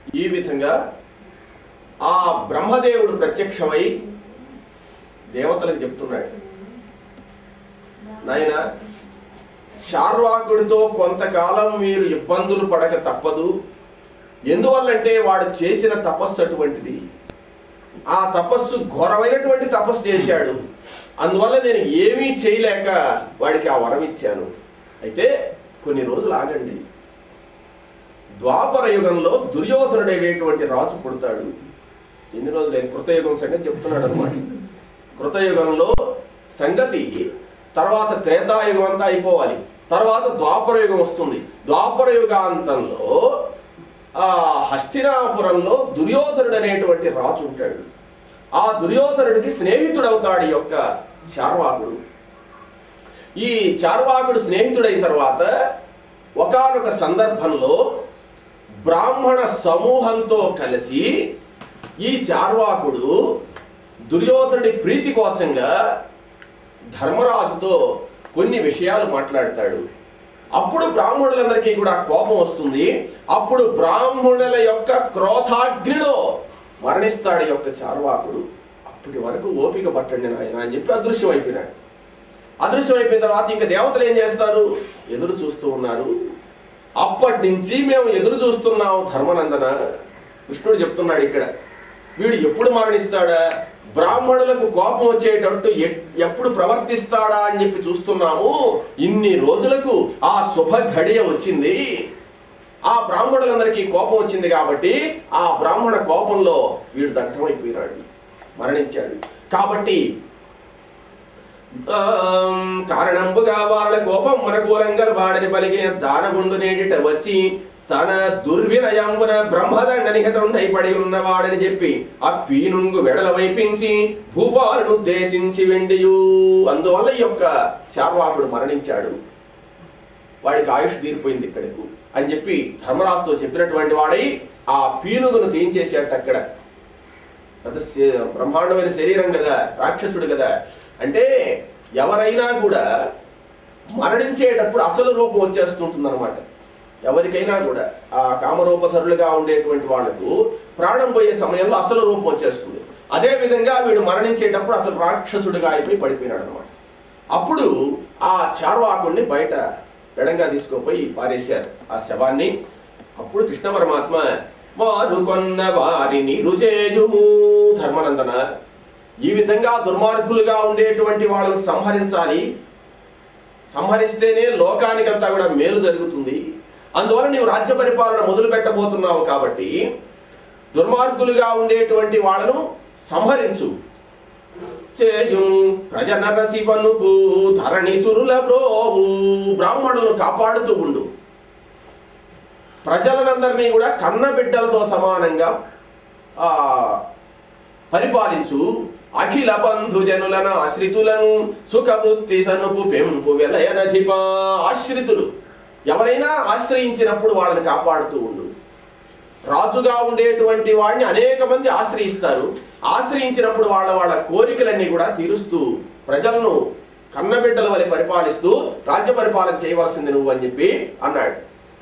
ఈ విధంగా ఆ బ్రహ్మదేవుడు ప్రత్యక్షమై దేవతలకు చెప్తున్నాడు నాయన శార్వాకుడితో కొంతకాలం మీరు ఇబ్బందులు పడక తప్పదు ఎందువల్లంటే వాడు చేసిన తపస్సు అటువంటిది ఆ తపస్సు ఘోరమైనటువంటి తపస్సు చేశాడు అందువల్ల నేను ఏమీ చేయలేక వాడికి ఆ వరం ఇచ్చాను అయితే కొన్ని రోజులు ఆగండి ద్వాపర యుగంలో దుర్యోధనుడైనటువంటి రాజు పుడతాడు ఎన్ని రోజులు నేను కృతయుగం సంగతి చెప్తున్నాడు అనమాట కృతయుగంలో సంగతి తర్వాత త్రేతాయుగం అంతా అయిపోవాలి తర్వాత ద్వాపర యుగం వస్తుంది ద్వాపర యుగాంతంలో ఆ హస్తినాపురంలో దుర్యోధనుడు అనేటువంటి రాజు ఉంటాడు ఆ దుర్యోధనుడికి స్నేహితుడవుతాడు ఈ యొక్క చార్వాకుడు ఈ చార్వాకుడు స్నేహితుడైన తర్వాత ఒకానొక సందర్భంలో బ్రాహ్మణ సమూహంతో కలిసి ఈ చార్వాకుడు దుర్యోధనుడి ప్రీతి కోసంగా ధర్మరాజుతో కొన్ని విషయాలు మాట్లాడతాడు అప్పుడు బ్రాహ్మణులందరికీ కూడా కోపం వస్తుంది అప్పుడు బ్రాహ్మణుల యొక్క క్రోధాగ్నిలో మరణిస్తాడు ఈ యొక్క చార్వాకుడు అప్పటి వరకు ఓపిక పట్టండి నాయన అని చెప్పి అదృశ్యం అయిపోయినాడు అదృశ్యం అయిపోయిన తర్వాత ఇంకా దేవతలు ఏం చేస్తారు ఎదురు చూస్తూ ఉన్నారు అప్పటి నుంచి మేము ఎదురు చూస్తున్నాం ధర్మనందన కృష్ణుడు చెప్తున్నాడు ఇక్కడ వీడు ఎప్పుడు మరణిస్తాడా బ్రాహ్మణులకు కోపం వచ్చేటట్టు ఎ- ఎప్పుడు ప్రవర్తిస్తాడా అని చెప్పి చూస్తున్నాము ఇన్ని రోజులకు ఆ శుభ ఘడియ వచ్చింది ఆ బ్రాహ్మణులందరికీ కోపం వచ్చింది కాబట్టి ఆ బ్రాహ్మణ కోపంలో వీడు దగ్ధమైపోయినాడు మరణించాడు కాబట్టి ఆం, కారణంబుగా వాళ్ళ కోపం మనకూలంగా వాడని పలిగే దానగుండు నేటిట వచ్చి తన దుర్వినయంబున బ్రహ్మదండ నిహితండైపడి ఉన్నవాడని చెప్పి ఆ పీనుంగు వెడల వైపించి భూపాలను ఉద్దేశించి వెండియు అందువల్ల ఈ యొక్క చార్వాకుడు మరణించాడు వాడికి ఆయుష్ తీరిపోయింది ఇక్కడకు అని చెప్పి ధర్మరాజుతో చెప్పినటువంటి వాడై ఆ పీనుగును తీయించేసాట అక్కడ అంత శే- బ్రహ్మాండమైన శరీరం కదా రాక్షసుడు కదా అంటే ఎవరైనా కూడా మరణించేటప్పుడు అసలు రూపం వచ్చేస్తుంటుంది అనమాట ఎవరికైనా కూడా ఆ కామరూపధరులుగా ఉండేటువంటి వాళ్లకు ప్రాణం పోయే సమయంలో అసలు రూపం వచ్చేస్తుంది అదే విధంగా వీడు మరణించేటప్పుడు అసలు రాక్షసుడిగా అయిపోయి పడిపోయినాడు అనమాట అప్పుడు ఆ చార్వాకుడిని బయట ఎడంగా తీసుకుపోయి పారేశారు ఆ శవాన్ని అప్పుడు కృష్ణ పరమాత్మ వారు కొన్న వారిని రుచేయుము ధర్మనందన ఈ విధంగా దుర్మార్గులుగా ఉండేటువంటి వాళ్ళని సంహరించాలి సంహరిస్తేనే లోకానికంతా కూడా మేలు జరుగుతుంది అందువల్ల నీవు రాజ్య పరిపాలన మొదలు పెట్టబోతున్నావు కాబట్టి దుర్మార్గులుగా ఉండేటువంటి వాళ్ళను సంహరించు చేయు ప్రజనరసి పనుపు ధరణి సురుల బ్రోవు బ్రాహ్మణులను కాపాడుతూ ఉండు ప్రజలనందరినీ కూడా కన్న బిడ్డలతో సమానంగా ఆ పరిపాలించు అఖిల బంధు జనులను ఆశ్రితులను సుఖవృత్తి సనుపు పెంపు వెలయనధిప ఆశ్రితులు ఎవరైనా ఆశ్రయించినప్పుడు వాళ్ళని కాపాడుతూ ఉండు రాజుగా ఉండేటువంటి వాడిని అనేక మంది ఆశ్రయిస్తారు ఆశ్రయించినప్పుడు వాళ్ళ వాళ్ళ కోరికలన్నీ కూడా తీరుస్తూ ప్రజలను కన్నబిడ్డల వలె పరిపాలిస్తూ రాజ్య పరిపాలన చేయవలసింది నువ్వు అని చెప్పి అన్నాడు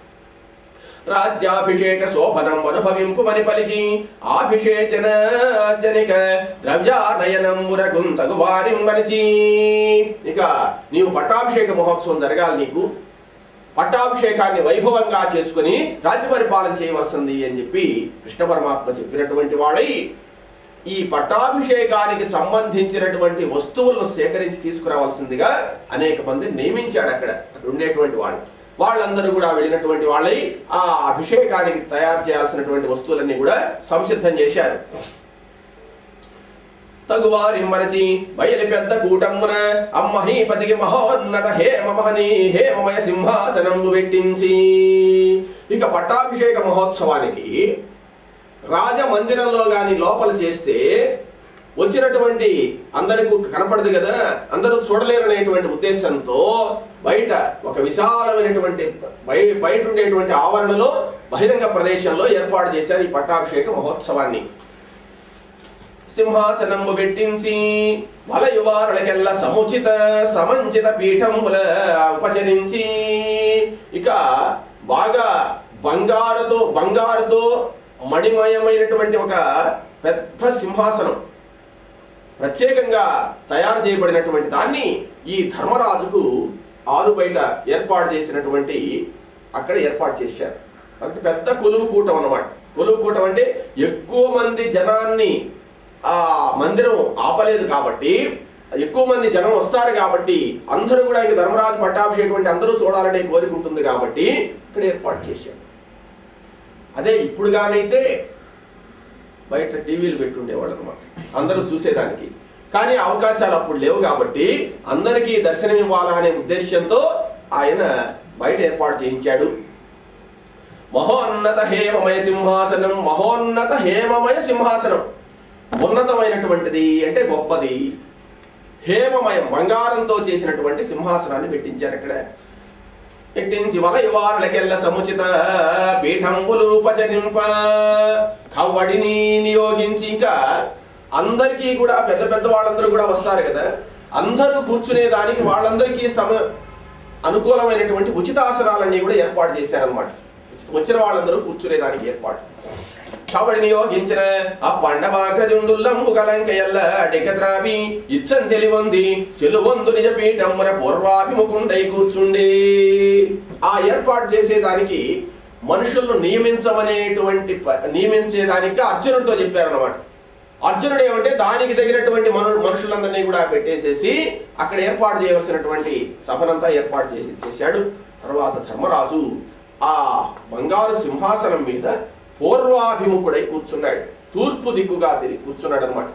రాజ్యాభిషేక శోభనం అనుభవింపు మని పలికి ఆభిషేచన జనిక ద్రవ్యానయనమురగుంతగు వారిం మనిచి ఇక నీవు పట్టాభిషేక మహోత్సవం జరగాలి నీకు పట్టాభిషేకాన్ని వైభవంగా చేసుకుని రాజ్య పరిపాలన చేయవలసింది అని చెప్పి కృష్ణ పరమాత్మ చెప్పినటువంటి వాడై ఈ పట్టాభిషేకానికి సంబంధించినటువంటి వస్తువులను సేకరించి తీసుకురావాల్సిందిగా అనేక మంది నియమించాడు అక్కడ అక్కడ ఉండేటువంటి వాడు వాళ్ళందరూ కూడా వెళ్ళినటువంటి వాళ్ళై ఆ అభిషేకానికి తయారు చేయాల్సినటువంటి వస్తువులన్నీ కూడా సంసిద్ధం చేశారు తగువారి మరచి బయలు పెద్ద కూటమ్మున అమ్మహీపతికి మహోన్నత హేమమహని హేమమయ సింహాసనంబు పెట్టించి ఇక పట్టాభిషేక మహోత్సవానికి రాజమందిరంలో గాని లోపల చేస్తే వచ్చినటువంటి అందరికి కనపడదు కదా అందరూ చూడలేరనేటువంటి ఉద్దేశంతో బయట ఒక విశాలమైనటువంటి బయ బయట ఉండేటువంటి ఆవరణలో బహిరంగ ప్రదేశంలో ఏర్పాటు చేశారు ఈ పట్టాభిషేక మహోత్సవాన్ని సింహాసనము పెట్టించి వలయువారులకెల్ల సముచిత సమంచిత పీఠముల ఉపచరించి ఇక బాగా బంగారుతో బంగారుతో మణిమయమైనటువంటి ఒక పెద్ద సింహాసనం ప్రత్యేకంగా తయారు చేయబడినటువంటి దాన్ని ఈ ధర్మరాజుకు ఆరు బయట ఏర్పాటు చేసినటువంటి అక్కడ ఏర్పాటు చేశారు అంటే పెద్ద కొలువు కూటం అన్నమాట కొలువు కూటం అంటే ఎక్కువ మంది జనాన్ని ఆ మందిరం ఆపలేదు కాబట్టి ఎక్కువ మంది జనం వస్తారు కాబట్టి అందరూ కూడా ఇంక ధర్మరాజు పట్టాభిషేకం అంటే అందరూ చూడాలనే కోరిక ఉంటుంది కాబట్టి ఇక్కడ ఏర్పాటు చేశారు అదే ఇప్పుడు గానైతే బయట టీవీలు పెట్టుండేవాళ్ళు అనమాట అందరూ చూసేదానికి కానీ అవకాశాలు అప్పుడు లేవు కాబట్టి అందరికీ దర్శనం ఇవ్వాలా అనే ఉద్దేశంతో ఆయన బయట ఏర్పాటు చేయించాడు మహోన్నత హేమమయ సింహాసనం మహోన్నత హేమమయ సింహాసనం ఉన్నతమైనటువంటిది అంటే గొప్పది హేమమయం బంగారంతో చేసినటువంటి సింహాసనాన్ని పెట్టించారు ఇక్కడ పెట్టించి వలయవారులకెల్ల సముచిత పీఠంబులు ఉపచరింప కవ్వడిని నియోగించి ఇంకా అందరికీ కూడా పెద్ద పెద్ద వాళ్ళందరూ కూడా వస్తారు కదా అందరూ కూర్చునే దానికి వాళ్ళందరికీ సమ అనుకూలమైనటువంటి ఉచితాసనాలన్నీ కూడా ఏర్పాటు చేశారనమాట వచ్చిన వాళ్ళందరూ కూర్చునే దానికి ఏర్పాటు కాబట్టి నియోగించిన ఆ పండవాగ్రజుండుల్లంబు కలంకయల్ల అడికద్రావి ఇచ్చం తెలివంది చెలువందు నిజ పీఠమ్మన పూర్వాభిముఖుండై కూర్చుండి ఆ ఏర్పాటు చేసేదానికి మనుషులను నియమించమనేటువంటి ప- నియమించేదానికి అర్జునుడితో చెప్పారన్నమాట అర్జునుడు ఏమంటే దానికి తగినటువంటి మను మనుషులందరినీ కూడా పెట్టేసేసి అక్కడ ఏర్పాటు చేయవలసినటువంటి సభనంతా ఏర్పాటు చేసి చేశాడు తర్వాత ధర్మరాజు ఆ బంగారు సింహాసనం మీద పూర్వాభిముఖుడై కూర్చున్నాడు తూర్పు దిక్కుగా తిరిగి కూర్చున్నాడు అనమాట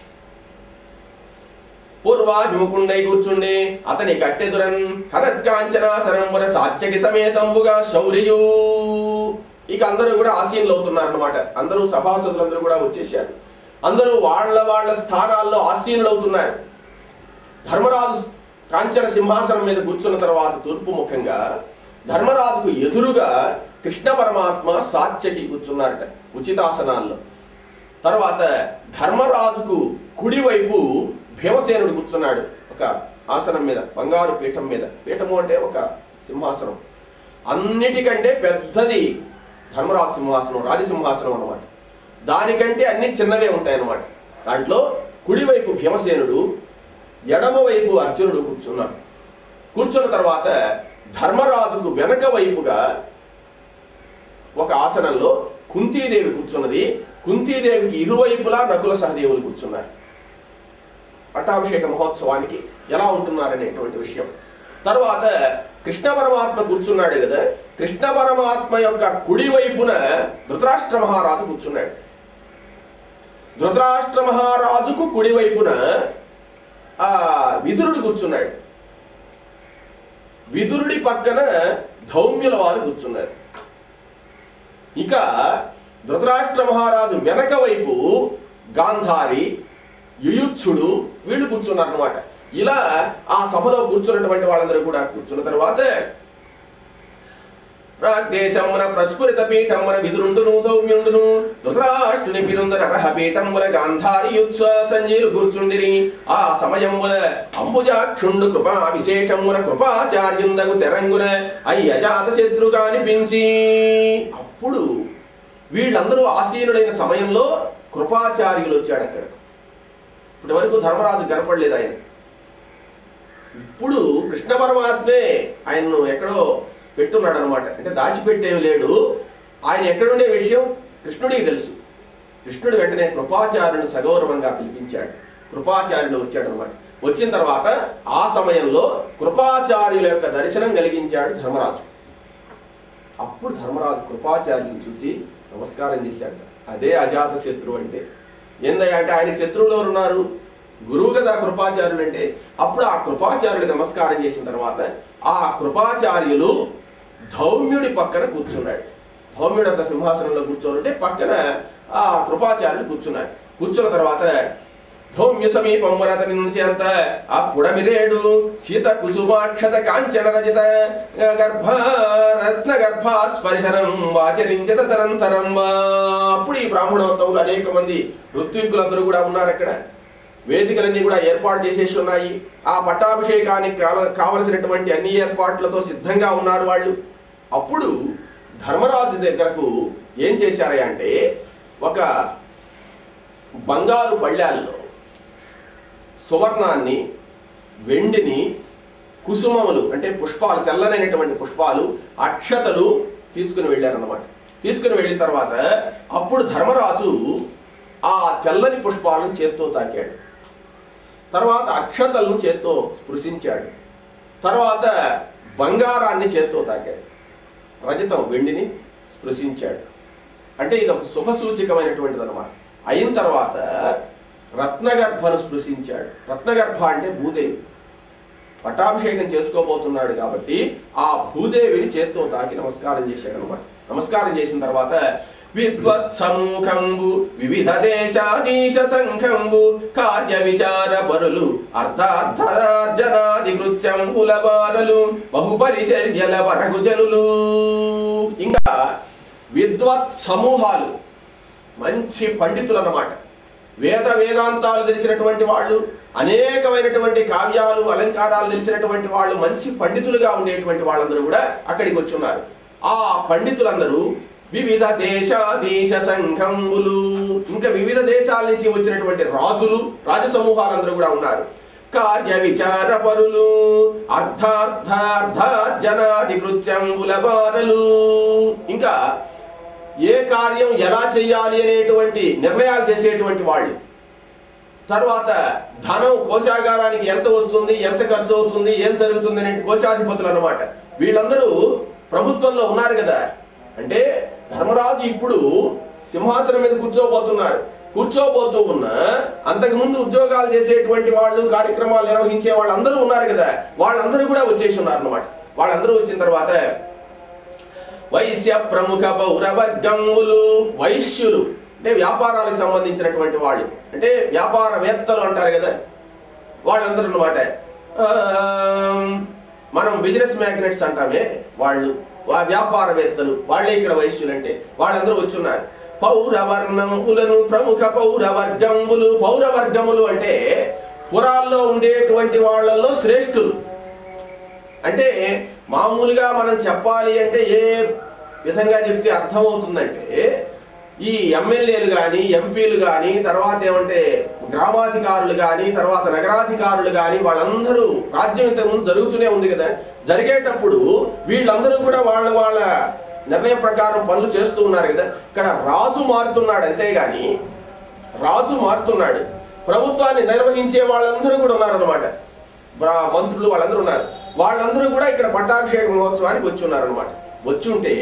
పూర్వాభిముఖుండై కూర్చుండి అతని కట్టెదురన్ కనత్కాంచనాసనంబున సాత్యకి సమేతంబుగా శౌర్యు ఇక అందరూ కూడా ఆసీనులు అవుతున్నారు అనమాట అందరూ సభాసదులందరూ కూడా వచ్చేసారు అందరూ వాళ్ళ వాళ్ళ స్థానాల్లో ఆసీనులు అవుతున్నారు ధర్మరాజు కాంచన సింహాసనం మీద కూర్చున్న తర్వాత తూర్పు ముఖంగా ధర్మరాజుకు ఎదురుగా కృష్ణ పరమాత్మ సాత్యకి కూర్చున్నారట ఉచితాసనాల్లో తర్వాత ధర్మరాజుకు కుడివైపు భీమసేనుడు కూర్చున్నాడు ఒక ఆసనం మీద బంగారు పీఠం మీద పీఠము అంటే ఒక సింహాసనం అన్నిటికంటే పెద్దది ధర్మరాజు సింహాసనం రాజసింహాసనం అన్నమాట దానికంటే అన్ని చిన్నవే ఉంటాయన్నమాట దాంట్లో కుడివైపు భీమసేనుడు ఎడమ వైపు అర్జునుడు కూర్చున్నాడు కూర్చున్న తర్వాత ధర్మరాజుకు వెనక వైపుగా ఒక ఆసనంలో కుంతీదేవి కూర్చున్నది కుంతీదేవికి ఇరువైపులా నకుల సహదేవులు కూర్చున్నారు పట్టాభిషేక మహోత్సవానికి ఎలా ఉంటున్నారనేటువంటి విషయం తర్వాత కృష్ణ పరమాత్మ కూర్చున్నాడు కదా కృష్ణ పరమాత్మ యొక్క కుడి వైపున ధృతరాష్ట్ర మహారాజు కూర్చున్నాడు ధృతరాష్ట్ర మహారాజుకు కుడి వైపున ఆ విదురుడు కూర్చున్నాడు విదురుడి పక్కన ధౌమ్యుల వారు కూర్చున్నారు ఇక ధృతరాష్ట్ర మహారాజు వెనక వైపు గాంధారి యుయుత్సుడు వీళ్ళు కూర్చున్నారు అనమాట ఇలా ఆ సభలో కూర్చున్నటువంటి వాళ్ళందరూ కూడా కూర్చున్న తర్వాత ప్రాగ్దేశమున ప్రస్ఫురిత పీఠమున విదురుండును దౌమ్యుండును ధృతరాష్ట్రుని పిరుందర అర్హ పీఠముల గాంధారి యుత్స సంజయులు కూర్చుండిరి ఆ సమయమున అంబుజాక్షుండు కృపా విశేషమున కృపాచార్యుందగు తెరంగున అయ్యజాత శత్రుగా అనిపించి అప్పుడు వీళ్ళందరూ ఆసీనులైన సమయంలో కృపాచార్యులు వచ్చాడు అక్కడ ఇప్పటి వరకు ధర్మరాజు కనపడలేదు ఆయన ఇప్పుడు కృష్ణ పరమాత్మే ఆయన్ను ఎక్కడో పెట్టున్నాడు అనమాట అంటే దాచిపెట్టేమి లేడు ఆయన ఎక్కడుండే విషయం కృష్ణుడికి తెలుసు కృష్ణుడు వెంటనే కృపాచార్యుని సగౌరవంగా పిలిపించాడు కృపాచార్యుడు వచ్చాడు అనమాట వచ్చిన తర్వాత ఆ సమయంలో కృపాచార్యుల యొక్క దర్శనం కలిగించాడు ధర్మరాజు అప్పుడు ధర్మరాజు కృపాచార్యుని చూసి నమస్కారం చేశాడు అదే అజాత శత్రువు అంటే ఏందయ్యా అంటే ఆయన శత్రువులు ఎవరు ఉన్నారు గురువు కదా కృపాచార్యులు అంటే అప్పుడు ఆ కృపాచార్యుడికి నమస్కారం చేసిన తర్వాత ఆ కృపాచార్యులు ధౌమ్యుడి పక్కన కూర్చున్నాడు ధౌమ్యుడు ఒక సింహాసనంలో కూర్చోనుంటే పక్కన ఆ కృపాచార్యులు కూర్చున్నాడు కూర్చున్న తర్వాత ధౌమ్య సమీపం అతని నుంచి అంత ఆ పుడమిరేడు సీత కుసుమాక్షత కాంచన రజిత గర్భ రత్న గర్భాస్పర్శనం ఆచరించత తనంతరం అప్పుడు ఈ బ్రాహ్మణోత్సవంలో అనేక మంది ఋత్విక్కులందరూ కూడా ఉన్నారు అక్కడ వేదికలన్నీ కూడా ఏర్పాటు చేసేసి ఉన్నాయి ఆ పట్టాభిషేకానికి కావ- కావలసినటువంటి అన్ని ఏర్పాట్లతో సిద్ధంగా ఉన్నారు వాళ్ళు అప్పుడు ధర్మరాజు దగ్గరకు ఏం చేశారయ్యా అంటే ఒక బంగారు పళ్ళాల్లో సువర్ణాన్ని వెండిని కుసుమములు అంటే పుష్పాలు తెల్లనైనటువంటి పుష్పాలు అక్షతలు తీసుకుని వెళ్ళారన్నమాట తీసుకుని వెళ్ళిన తర్వాత అప్పుడు ధర్మరాజు ఆ తెల్లని పుష్పాలను చేత్తో తాకాడు తర్వాత అక్షతలను చేత్తో స్పృశించాడు తర్వాత బంగారాన్ని చేత్తో తాకాడు రజతం వెండిని స్పృశించాడు అంటే ఇది ఒక శుభ సూచకమైనటువంటిది అనమాట అయిన తర్వాత రత్నగర్భను స్పృశించాడు రత్నగర్భ అంటే భూదేవి పట్టాభిషేకం చేసుకోబోతున్నాడు కాబట్టి ఆ భూదేవిని చేత్తో తాకి నమస్కారం చేశాడు అనమాట నమస్కారం చేసిన తర్వాత విద్వత్ సమూహంబు వివిధ దేశాదీశ సంఘంబు కార్య విచార పరులు అర్ధార్థరాజనాది కృత్యంబుల బాలలు బహుపరిచర్యల వరగు జనులు ఇంకా విద్వత్ సమూహాలు మంచి పండితులు అన్నమాట వేద వేదాంతాలు తెలిసినటువంటి వాళ్ళు అనేకమైనటువంటి కావ్యాలు అలంకారాలు తెలిసినటువంటి వాళ్ళు మంచి పండితులుగా ఉండేటువంటి వాళ్ళందరూ కూడా అక్కడికి వచ్చున్నారు ఆ పండితులందరూ వివిధ దేశాదేశ సంఘములు ఇంకా వివిధ దేశాల నుంచి వచ్చినటువంటి రాజులు రాజ సమూహాలందరూ కూడా ఉన్నారు కార్య విచార పరులు అర్థార్థార్థ జనాది కృత్యంబుల బారలు ఇంకా ఏ కార్యం ఎలా చేయాలి అనేటువంటి నిర్ణయాలు చేసేటువంటి వాళ్ళు తర్వాత ధనం కోశాగారానికి ఎంత వస్తుంది ఎంత ఖర్చు అవుతుంది ఏం జరుగుతుంది అనే కోశాధిపతులు అన్నమాట వీళ్ళందరూ ప్రభుత్వంలో ఉన్నారు కదా అంటే ధర్మరాజు ఇప్పుడు సింహాసనం మీద కూర్చోబోతున్నారు కూర్చోబోతూ ఉన్న అంతకుముందు ఉద్యోగాలు చేసేటువంటి వాళ్ళు కార్యక్రమాలు నిర్వహించే వాళ్ళందరూ ఉన్నారు కదా వాళ్ళందరూ కూడా వచ్చేసి ఉన్నారు అనమాట వాళ్ళందరూ వచ్చిన తర్వాత వైశ్య ప్రముఖ పౌరవర్గములు వైశ్యులు అంటే వ్యాపారాలకు సంబంధించినటువంటి వాళ్ళు అంటే వ్యాపారవేత్తలు అంటారు కదా వాళ్ళందరూ అనమాట మనం బిజినెస్ మ్యాగ్నెట్స్ అంటామే వాళ్ళు వా- వ్యాపారవేత్తలు వాళ్ళే ఇక్కడ వైశ్యులు అంటే వాళ్ళందరూ వచ్చున్నారు పౌరవర్ణములను ప్రముఖ పౌరవర్గములు పౌరవర్గములు అంటే పురాల్లో ఉండేటువంటి వాళ్ళల్లో శ్రేష్ఠులు అంటే మామూలుగా మనం చెప్పాలి అంటే ఏ విధంగా చెప్తే అర్థమవుతుందంటే ఈ ఎమ్మెల్యేలు కానీ ఎంపీలు కానీ తర్వాత ఏమంటే గ్రామాధికారులు కానీ తర్వాత నగరాధికారులు కానీ వాళ్ళందరూ రాజ్యం ఇంతకుముందు జరుగుతూనే ఉంది కదా జరిగేటప్పుడు వీళ్ళందరూ కూడా వాళ్ళ వాళ్ళ నిర్ణయం ప్రకారం పనులు చేస్తూ ఉన్నారు కదా ఇక్కడ రాజు మారుతున్నాడు అంతేగాని రాజు మారుతున్నాడు ప్రభుత్వాన్ని నిర్వహించే వాళ్ళందరూ కూడా ఉన్నారన్నమాట బ్రా- మంత్రులు వాళ్ళందరూ ఉన్నారు వాళ్ళందరూ కూడా ఇక్కడ పట్టాభిషేక మహోత్సవానికి వచ్చి ఉన్నారనమాట వచ్చి ఉంటే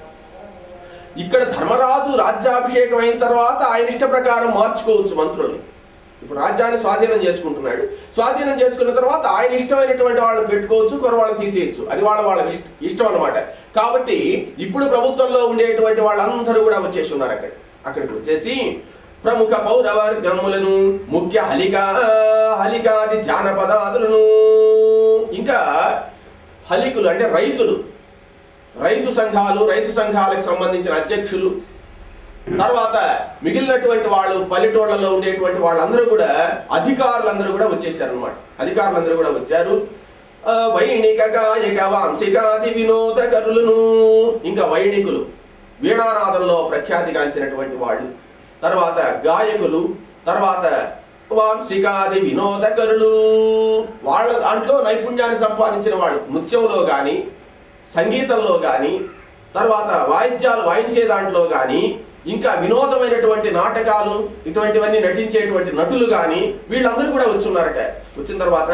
ఇక్కడ ధర్మరాజు రాజ్యాభిషేకం అయిన తర్వాత ఆయన ఇష్ట ప్రకారం మార్చుకోవచ్చు మంత్రుల్ని ఇప్పుడు రాజ్యాన్ని స్వాధీనం చేసుకుంటున్నాడు స్వాధీనం చేసుకున్న తర్వాత ఆయన ఇష్టమైనటువంటి వాళ్ళని పెట్టుకోవచ్చు కొర వాళ్ళని తీసేయచ్చు అది వాళ్ళ వాళ్ళ ఇష్ట- ఇష్టం అన్నమాట కాబట్టి ఇప్పుడు ప్రభుత్వంలో ఉండేటువంటి వాళ్ళందరూ కూడా వచ్చేసి ఉన్నారు అక్కడ అక్కడికి వచ్చేసి ప్రముఖ పౌరవర్గములను ముఖ్య హలికా హలికాది జానపదాదులను ఇంకా హలికులు అంటే రైతులు రైతు సంఘాలు రైతు సంఘాలకు సంబంధించిన అధ్యక్షులు తర్వాత మిగిలినటువంటి వాళ్ళు పల్లెటూళ్ళలో ఉండేటువంటి వాళ్ళందరూ కూడా అధికారులందరూ కూడా వచ్చేసారు అనమాట అధికారులందరూ కూడా వచ్చారు ఆ, వైణిక గాయక వాంశికాది వినోదకరులను ఇంకా వైణికులు వీణానాదంలో ప్రఖ్యాతిగాంచినటువంటి వాళ్ళు తర్వాత గాయకులు తర్వాత వాంశికాది వినోదకరులు వాళ్ళ దాంట్లో నైపుణ్యాన్ని సంపాదించిన వాళ్ళు నృత్యంలో కానీ సంగీతంలో కానీ తర్వాత వాయిద్యాలు వాయించే దాంట్లో కానీ ఇంకా వినోదమైనటువంటి నాటకాలు ఇటువంటివన్నీ నటించేటువంటి నటులు కానీ వీళ్ళందరూ కూడా వచ్చున్నారట వచ్చిన తర్వాత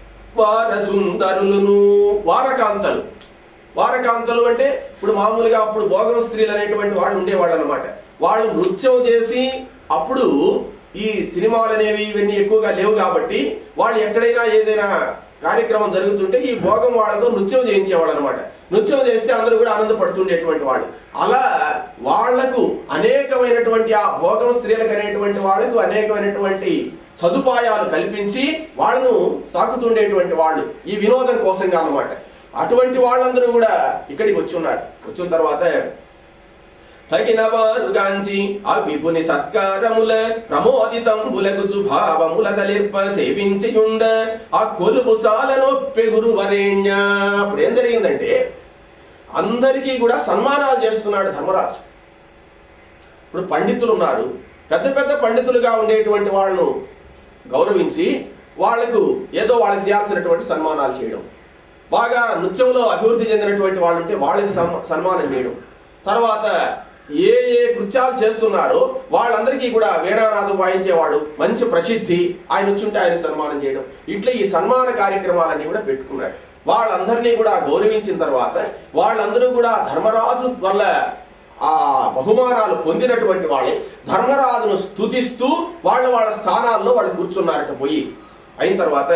వారసుందరులను వారకాంతలు వారకాంతలు అంటే ఇప్పుడు మామూలుగా అప్పుడు భోగం స్త్రీలు అనేటువంటి వాళ్ళు ఉండేవాళ్ళు అనమాట వాళ్ళు నృత్యం చేసి అప్పుడు ఈ సినిమాలు అనేవి ఇవన్నీ ఎక్కువగా లేవు కాబట్టి వాళ్ళు ఎక్కడైనా ఏదైనా కార్యక్రమం జరుగుతుంటే ఈ భోగం వాళ్ళతో నృత్యం చేయించేవాళ్ళు అనమాట నృత్యం చేస్తే అందరూ కూడా ఆనందపడుతుండేటువంటి వాళ్ళు అలా వాళ్లకు అనేకమైనటువంటి ఆ భోగం స్త్రీలకు అనేటువంటి వాళ్ళకు అనేకమైనటువంటి సదుపాయాలు కల్పించి వాళ్ళను సాకుతుండేటువంటి వాళ్ళు ఈ వినోదం కోసంగా అన్నమాట అటువంటి వాళ్ళందరూ కూడా ఇక్కడికి వచ్చి ఉన్నారు వచ్చిన తర్వాత తగిన వారు గాంచి ఆ విపుని సత్కారముల ప్రమోదితంబులగుచు భావముల దలిర్ప సేవించియుండ ఆ కొలుపు సాలనొప్పె గురువరేణ్య అప్పుడు ఏం జరిగిందంటే అందరికీ కూడా సన్మానాలు చేస్తున్నాడు ధర్మరాజు ఇప్పుడు పండితులు ఉన్నారు పెద్ద పెద్ద పండితులుగా ఉండేటువంటి వాళ్ళను గౌరవించి వాళ్లకు ఏదో వాళ్ళకి చేయాల్సినటువంటి సన్మానాలు చేయడం బాగా నృత్యంలో అభివృద్ధి చెందినటువంటి వాళ్ళు ఉంటే వాళ్ళకి సన్మ- సన్మానం చేయడం తర్వాత ఏ ఏ కృత్యాలు చేస్తున్నారో వాళ్ళందరికీ కూడా వీణానాదం వాయించేవాడు మంచి ప్రసిద్ధి ఆయన వచ్చుంటే ఆయన సన్మానం చేయడం ఇట్లా ఈ సన్మాన కార్యక్రమాలన్నీ కూడా పెట్టుకున్నాడు వాళ్ళందరినీ కూడా గౌరవించిన తర్వాత వాళ్ళందరూ కూడా ధర్మరాజు వల్ల ఆ బహుమానాలు పొందినటువంటి వాళ్ళే ధర్మరాజును స్తుతిస్తూ వాళ్ళ వాళ్ళ స్థానాల్లో వాళ్ళు కూర్చున్నారట పోయి అయిన తర్వాత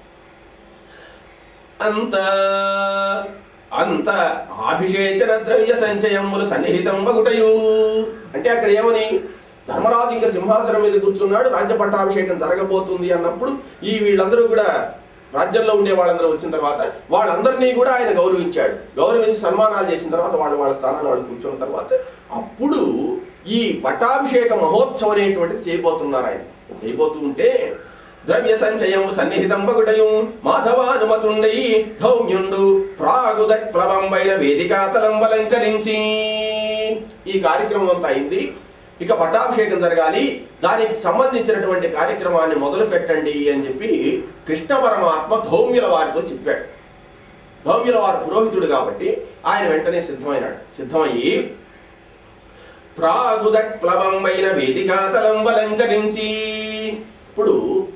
అంత అంత అభిషేచన ద్రవ్య సంచయములు సన్నిహితం వగుటయు అంటే అక్కడ ఏమని ధర్మరాజు ఇంకా సింహాసనం మీద కూర్చున్నాడు రాజ్య పట్టాభిషేకం జరగబోతుంది అన్నప్పుడు ఈ వీళ్ళందరూ కూడా రాజ్యంలో ఉండే వాళ్ళందరూ వచ్చిన తర్వాత వాళ్ళందరినీ కూడా ఆయన గౌరవించాడు గౌరవించి సన్మానాలు చేసిన తర్వాత వాళ్ళు వాళ్ళ స్థానాలు వాళ్ళు కూర్చున్న తర్వాత అప్పుడు ఈ పట్టాభిషేక మహోత్సవం అనేటువంటిది చేయబోతున్నారు ఆయన చేయబోతూ ఉంటే ద్రవ్య సంచయం సన్నిహితం పగుటయు మాధవానుమతుండై ధౌమ్యుండు ప్రాగుద ప్లవంబైన వేదికాతలం అలంకరించి ఈ కార్యక్రమం అంతా అయింది ఇక పట్టాభిషేకం జరగాలి దానికి సంబంధించినటువంటి కార్యక్రమాన్ని మొదలు పెట్టండి అని చెప్పి కృష్ణ పరమాత్మ ధౌమ్యుల వారితో చెప్పాడు ధౌమ్యుల వారు పురోహితుడు కాబట్టి ఆయన వెంటనే సిద్ధమైనాడు సిద్ధమయ్యి ప్రాగుదక్ ప్లవంబైన వేదికాతలం అలంకరించి ఇప్పుడు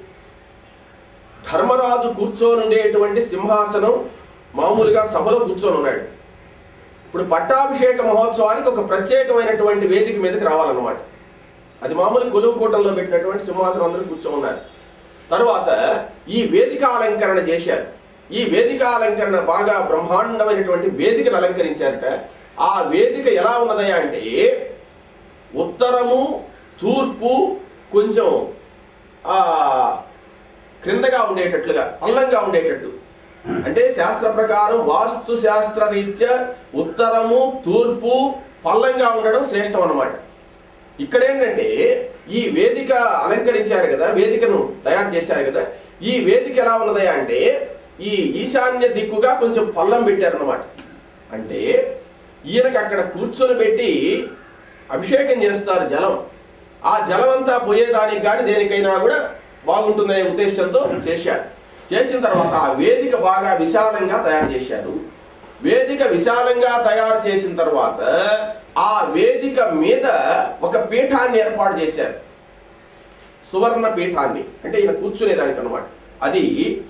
ధర్మరాజు కూర్చొని ఉండేటువంటి సింహాసనం మామూలుగా సభలో కూర్చొని ఉన్నాడు ఇప్పుడు పట్టాభిషేక మహోత్సవానికి ఒక ప్రత్యేకమైనటువంటి వేదిక మీదకి రావాలన్నమాట అది మామూలు కొలువు కూటంలో పెట్టినటువంటి సింహాసనం అందరూ కూర్చొని ఉన్నారు తర్వాత ఈ వేదిక అలంకరణ చేశారు ఈ వేదిక అలంకరణ బాగా బ్రహ్మాండమైనటువంటి వేదికను అలంకరించారట ఆ వేదిక ఎలా ఉన్నదయ్యా అంటే ఉత్తరము తూర్పు కొంచెం ఆ క్రిందగా ఉండేటట్లుగా పల్లంగా ఉండేటట్టు అంటే శాస్త్ర ప్రకారం వాస్తు శాస్త్ర రీత్యా ఉత్తరము తూర్పు పల్లంగా ఉండడం శ్రేష్టం అన్నమాట ఇక్కడ ఏంటంటే ఈ వేదిక అలంకరించారు కదా వేదికను తయారు చేశారు కదా ఈ వేదిక ఎలా ఉన్నది అంటే ఈ ఈశాన్య దిక్కుగా కొంచెం పల్లం పెట్టారన్నమాట అంటే ఈయనకి అక్కడ కూర్చొని పెట్టి అభిషేకం చేస్తారు జలం ఆ జలం అంతా పోయేదానికి కానీ దేనికైనా కూడా బాగుంటుందనే ఉద్దేశంతో చేశారు చేసిన తర్వాత ఆ వేదిక బాగా విశాలంగా తయారు చేశారు వేదిక విశాలంగా తయారు చేసిన తర్వాత ఆ వేదిక మీద ఒక పీఠాన్ని ఏర్పాటు చేశారు సువర్ణ పీఠాన్ని అంటే ఈయన కూర్చునేదానికి అనమాట అది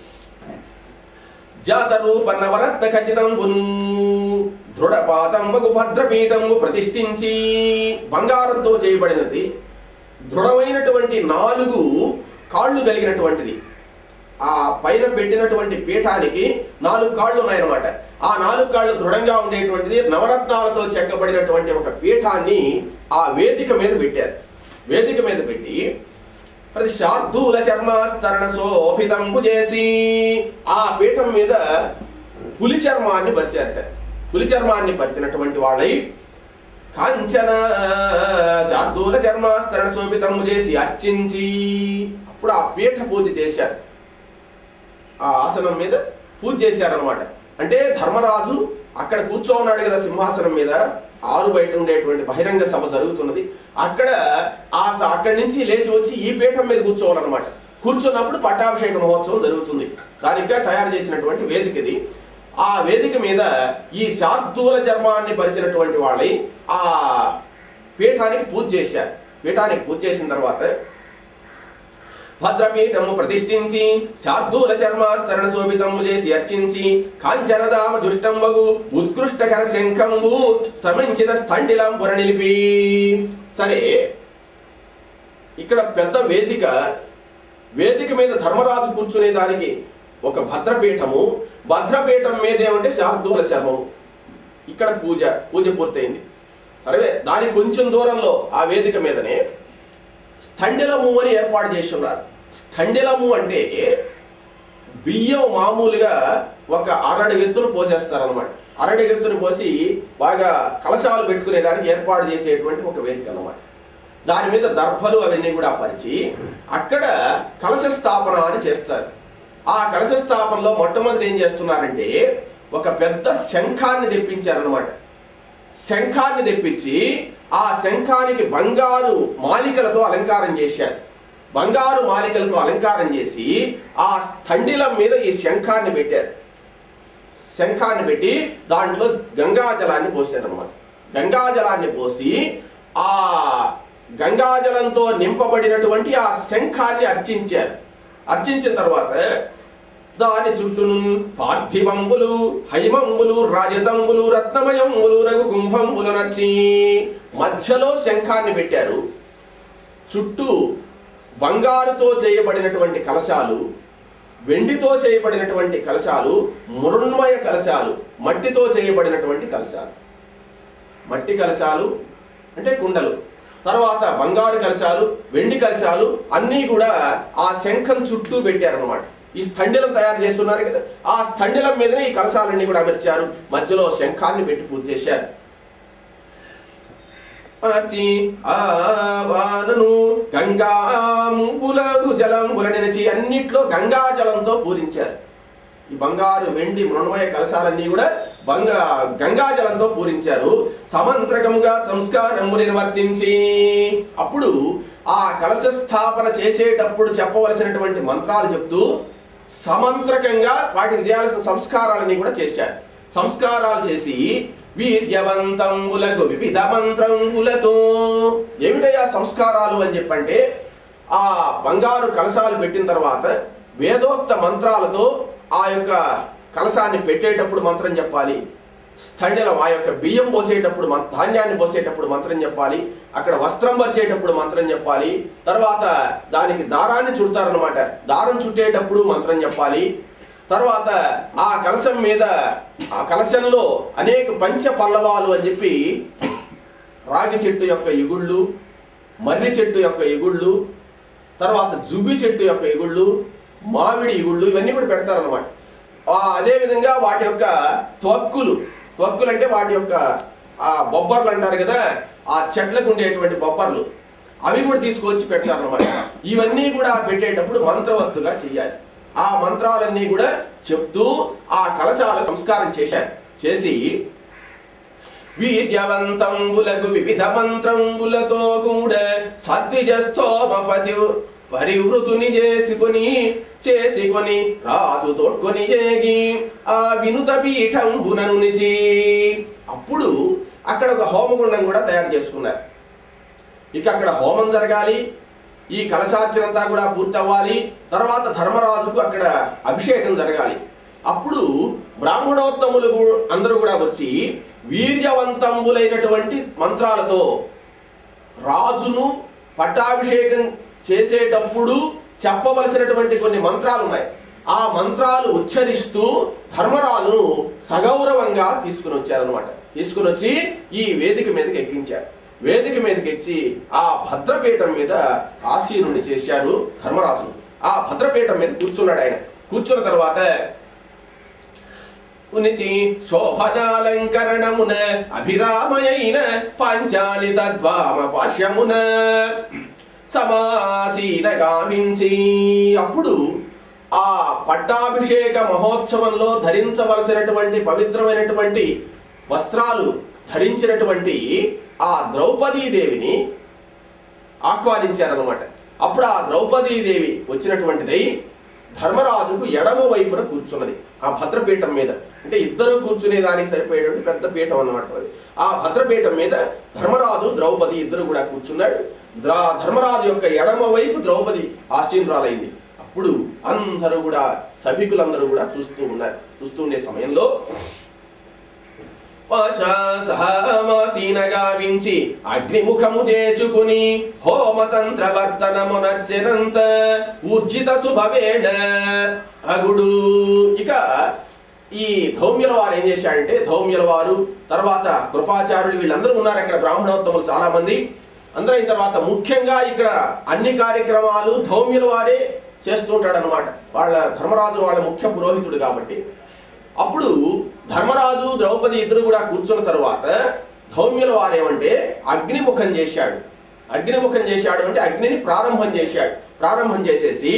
జాతరూప నవరత్న ఖచ్చితంబును దృఢపాతంబగు భద్రపీఠంబు ప్రతిష్ఠించి బంగారంతో చేయబడినది దృఢమైనటువంటి నాలుగు కాళ్ళు కలిగినటువంటిది ఆ పైన పెట్టినటువంటి పీఠానికి నాలుగు కాళ్ళు ఉన్నాయన్నమాట ఆ నాలుగు కాళ్ళు దృఢంగా ఉండేటువంటిది నవరత్నాలతో చెక్కబడినటువంటి ఒక పీఠాన్ని ఆ వేదిక మీద పెట్టారు వేదిక మీద పెట్టి అది శార్దూల చర్మాస్తరణ శోభితంబు చేసి ఆ పీఠం మీద పులి చర్మాన్ని పరిచారట పులి చర్మాన్ని పరిచినటువంటి వాళ్ళై కాంచన శార్దూల చర్మాస్తరణ శోభితము చేసి అర్చించి అప్పుడు ఆ పీఠ పూజ చేశారు ఆ ఆసనం మీద పూజ చేశారనమాట అంటే ధర్మరాజు అక్కడ కూర్చోన్నాడు కదా సింహాసనం మీద ఆరు బయట ఉండేటువంటి బహిరంగ సభ జరుగుతున్నది అక్కడ ఆ స- అక్కడి నుంచి లేచి వచ్చి ఈ పీఠం మీద కూర్చోవాలన్నమాట కూర్చున్నప్పుడు పట్టాభిషేక మహోత్సవం జరుగుతుంది దానిగా తయారు చేసినటువంటి వేదిక ఇది ఆ వేదిక మీద ఈ శార్దూల చర్మాన్ని పరిచినటువంటి వాళ్ళై ఆ పీఠానికి పూజ చేశారు పీఠానికి పూజ చేసిన తర్వాత భద్రపీఠము ప్రతిష్ఠించి శార్దూల చర్మాస్తరణ శోభితము చేసి అర్చించి కాంచనదామ జుష్టంబగు ఉత్కృష్టకర శంఖంబు సమంచిత స్థండిలంపుర నిలిపి సరే ఇక్కడ పెద్ద వేదిక వేదిక మీద ధర్మరాజు కూర్చునే దానికి ఒక భద్రపీఠము భద్రపీఠం మీద ఏమంటే శార్దూల చర్మము ఇక్కడ పూజ పూజ పూర్తయింది సరే దానికి కొంచెం దూరంలో ఆ వేదిక మీదనే స్థండిలము అని ఏర్పాటు చేసి ఉన్నారు స్థండిలము అంటే బియ్యం మామూలుగా ఒక అరడి ఎత్తును పోసేస్తారనమాట అరడి ఎత్తును పోసి బాగా కలశాలు పెట్టుకునే దానికి ఏర్పాటు చేసేటువంటి ఒక వేదిక అన్నమాట దాని మీద దర్భలు అవన్నీ కూడా పరిచి అక్కడ కలశ స్థాపన అని చేస్తారు ఆ కలశ స్థాపనలో మొట్టమొదటి ఏం చేస్తున్నారంటే ఒక పెద్ద శంఖాన్ని తెప్పించారనమాట శంఖాన్ని తెప్పించి ఆ శంఖానికి బంగారు మాలికలతో అలంకారం చేశారు బంగారు మాలికలతో అలంకారం చేసి ఆ స్థండిలం మీద ఈ శంఖాన్ని పెట్టారు శంఖాన్ని పెట్టి దాంట్లో గంగాజలాన్ని పోసారనమాట గంగాజలాన్ని పోసి ఆ గంగాజలంతో నింపబడినటువంటి ఆ శంఖాన్ని అర్చించారు అర్చించిన తర్వాత దాని చుట్టూను పార్థివంబులు హైమంబులు రాజతంబులు రత్నమయంబులు రఘు కుంభంబులు నచ్చి మధ్యలో శంఖాన్ని పెట్టారు చుట్టూ బంగారుతో చేయబడినటువంటి కలశాలు వెండితో చేయబడినటువంటి కలశాలు మృణ్మయ కలశాలు మట్టితో చేయబడినటువంటి కలశాలు మట్టి కలశాలు అంటే కుండలు తర్వాత బంగారు కలశాలు వెండి కలశాలు అన్నీ కూడా ఆ శంఖం చుట్టూ పెట్టారన్నమాట ఈ స్థండిలం తయారు చేస్తున్నారు కదా ఆ స్థండిలం మీదనే ఈ కలశాలన్నీ కూడా అమర్చారు మధ్యలో శంఖాన్ని పెట్టి పూజ చేశారు అనర్చి ఆవానను గంగాంబులకు జలంబుల నిలిచి అన్నిట్లో గంగా జలంతో పూరించారు ఈ బంగారు వెండి మృణమయ కలశాలన్నీ కూడా బంగా గంగాజలంతో పూరించారు సమంత్రకముగా సంస్కారము నిర్వర్తించి అప్పుడు ఆ కలశ స్థాపన చేసేటప్పుడు చెప్పవలసినటువంటి మంత్రాలు చెప్తూ సమంత్రకంగా వాటికి చేయాల్సిన సంస్కారాలన్నీ కూడా చేశారు సంస్కారాలు చేసి వీర్యవంతంబులకు వివిధ మంత్రంబులతో ఏమిటయ్యా సంస్కారాలు అని చెప్పంటే ఆ బంగారు కలశాలు పెట్టిన తర్వాత వేదోక్త మంత్రాలతో ఆ యొక్క కలశాన్ని పెట్టేటప్పుడు మంత్రం చెప్పాలి స్థండిలం ఆ యొక్క బియ్యం పోసేటప్పుడు మం- ధాన్యాన్ని పోసేటప్పుడు మంత్రం చెప్పాలి అక్కడ వస్త్రం పరిచేటప్పుడు మంత్రం చెప్పాలి తర్వాత దానికి దారాన్ని చుడతారనమాట దారం చుట్టేటప్పుడు మంత్రం చెప్పాలి తర్వాత ఆ కలశం మీద ఆ కలశంలో అనేక పంచ పల్లవాలు అని చెప్పి రాగి చెట్టు యొక్క ఇగుళ్ళు మర్రి చెట్టు యొక్క ఇగుళ్ళు తర్వాత జుబ్బి చెట్టు యొక్క ఇగుళ్ళు మామిడి ఇగుళ్ళు ఇవన్నీ కూడా పెడతారన్నమాట ఆ అదే విధంగా వాటి యొక్క త్వక్కులు త్వక్కులు అంటే వాటి యొక్క ఆ బొబ్బర్లు అంటారు కదా ఆ చెట్లకు ఉండేటువంటి బొబ్బర్లు అవి కూడా తీసుకొచ్చి పెడతారన్నమాట ఇవన్నీ కూడా పెట్టేటప్పుడు మంత్రవత్తుగా చేయాలి ఆ మంత్రాలన్నీ కూడా చెప్తూ ఆ కలశాల సంస్కారం చేశారు చేసి వీర్యవంతంబులకు వివిధ మంత్రంబులతో కూడా సత్విజస్తోమపతి పరివృతుని చేసుకొని చేసుకొని రాజు తోడ్కొని ఏగి ఆ వినుత పీఠంబునను నిచి అప్పుడు అక్కడ ఒక హోమగుండం కూడా తయారు చేసుకున్నారు ఇక అక్కడ హోమం జరగాలి ఈ కలశార్చనంతా కూడా పూర్తి అవ్వాలి తర్వాత ధర్మరాజుకు అక్కడ అభిషేకం జరగాలి అప్పుడు బ్రాహ్మణోత్తములు గు- అందరూ కూడా వచ్చి వీర్యవంతంబులైనటువంటి మంత్రాలతో రాజును పట్టాభిషేకం చేసేటప్పుడు చెప్పవలసినటువంటి కొన్ని మంత్రాలు ఉన్నాయి ఆ మంత్రాలు ఉచ్చరిస్తూ ధర్మరాజును సగౌరవంగా తీసుకుని వచ్చారనమాట తీసుకుని వచ్చి ఈ వేదిక మీదకి ఎక్కించారు వేదిక మీదకి ఎక్కి ఆ భద్రపీఠం మీద ఆసీనుని చేశారు ధర్మరాజు ఆ భద్రపీఠం మీద కూర్చున్నాడు ఆయన కూర్చున్న తర్వాత ఉనిచి శోభనాలంకరణమున అభిరామయైన పాంచాలి తద్వామ పాశ్యమున సమాసీన గావించి అప్పుడు ఆ పట్టాభిషేక మహోత్సవంలో ధరించవలసినటువంటి పవిత్రమైనటువంటి వస్త్రాలు ధరించినటువంటి ఆ ద్రౌపదీదేవిని ఆహ్వానించారనమాట అప్పుడు ఆ ద్రౌపదీదేవి వచ్చినటువంటిదై ధర్మరాజుకు ఎడమ వైపున కూర్చున్నది ఆ భద్రపీఠం మీద అంటే ఇద్దరు కూర్చునే దానికి సరిపోయేటువంటి పెద్ద పీఠం అన్నమాట అది ఆ భద్రపీఠం మీద ధర్మరాజు ద్రౌపది ఇద్దరు కూడా కూర్చున్నాడు ద్రా- ధర్మరాజు యొక్క ఎడమ వైపు ద్రౌపది ఆశీనురాలైంది అప్పుడు అందరూ కూడా సభికులందరూ కూడా చూస్తూ ఉన్నారు చూస్తూ ఉండే సమయంలో సహమాసీన గావించి అగ్నిముఖము చేసుకుని హోమతంత్ర వర్తనమునర్చనంత ఊర్జిత శుభవేళ అగుడు ఇక ఈ ధౌమ్యుల వారు ఏం చేశాడంటే ధౌమ్యుల వారు తర్వాత కృపాచార్యులు వీళ్ళందరూ ఉన్నారు అక్కడ బ్రాహ్మణోత్తములు చాలా మంది అందరూ అయిన తర్వాత ముఖ్యంగా ఇక్కడ అన్ని కార్యక్రమాలు ధౌమ్యుల వారే చేస్తుంటాడు అనమాట వాళ్ళ ధర్మరాజు వాళ్ళ ముఖ్య పురోహితుడు కాబట్టి అప్పుడు ధర్మరాజు ద్రౌపది ఇద్దరు కూడా కూర్చున్న తర్వాత ధౌమ్యుల వారేమంటే అగ్నిముఖం చేశాడు అగ్నిముఖం చేశాడు అంటే అగ్నిని ప్రారంభం చేశాడు ప్రారంభం చేసేసి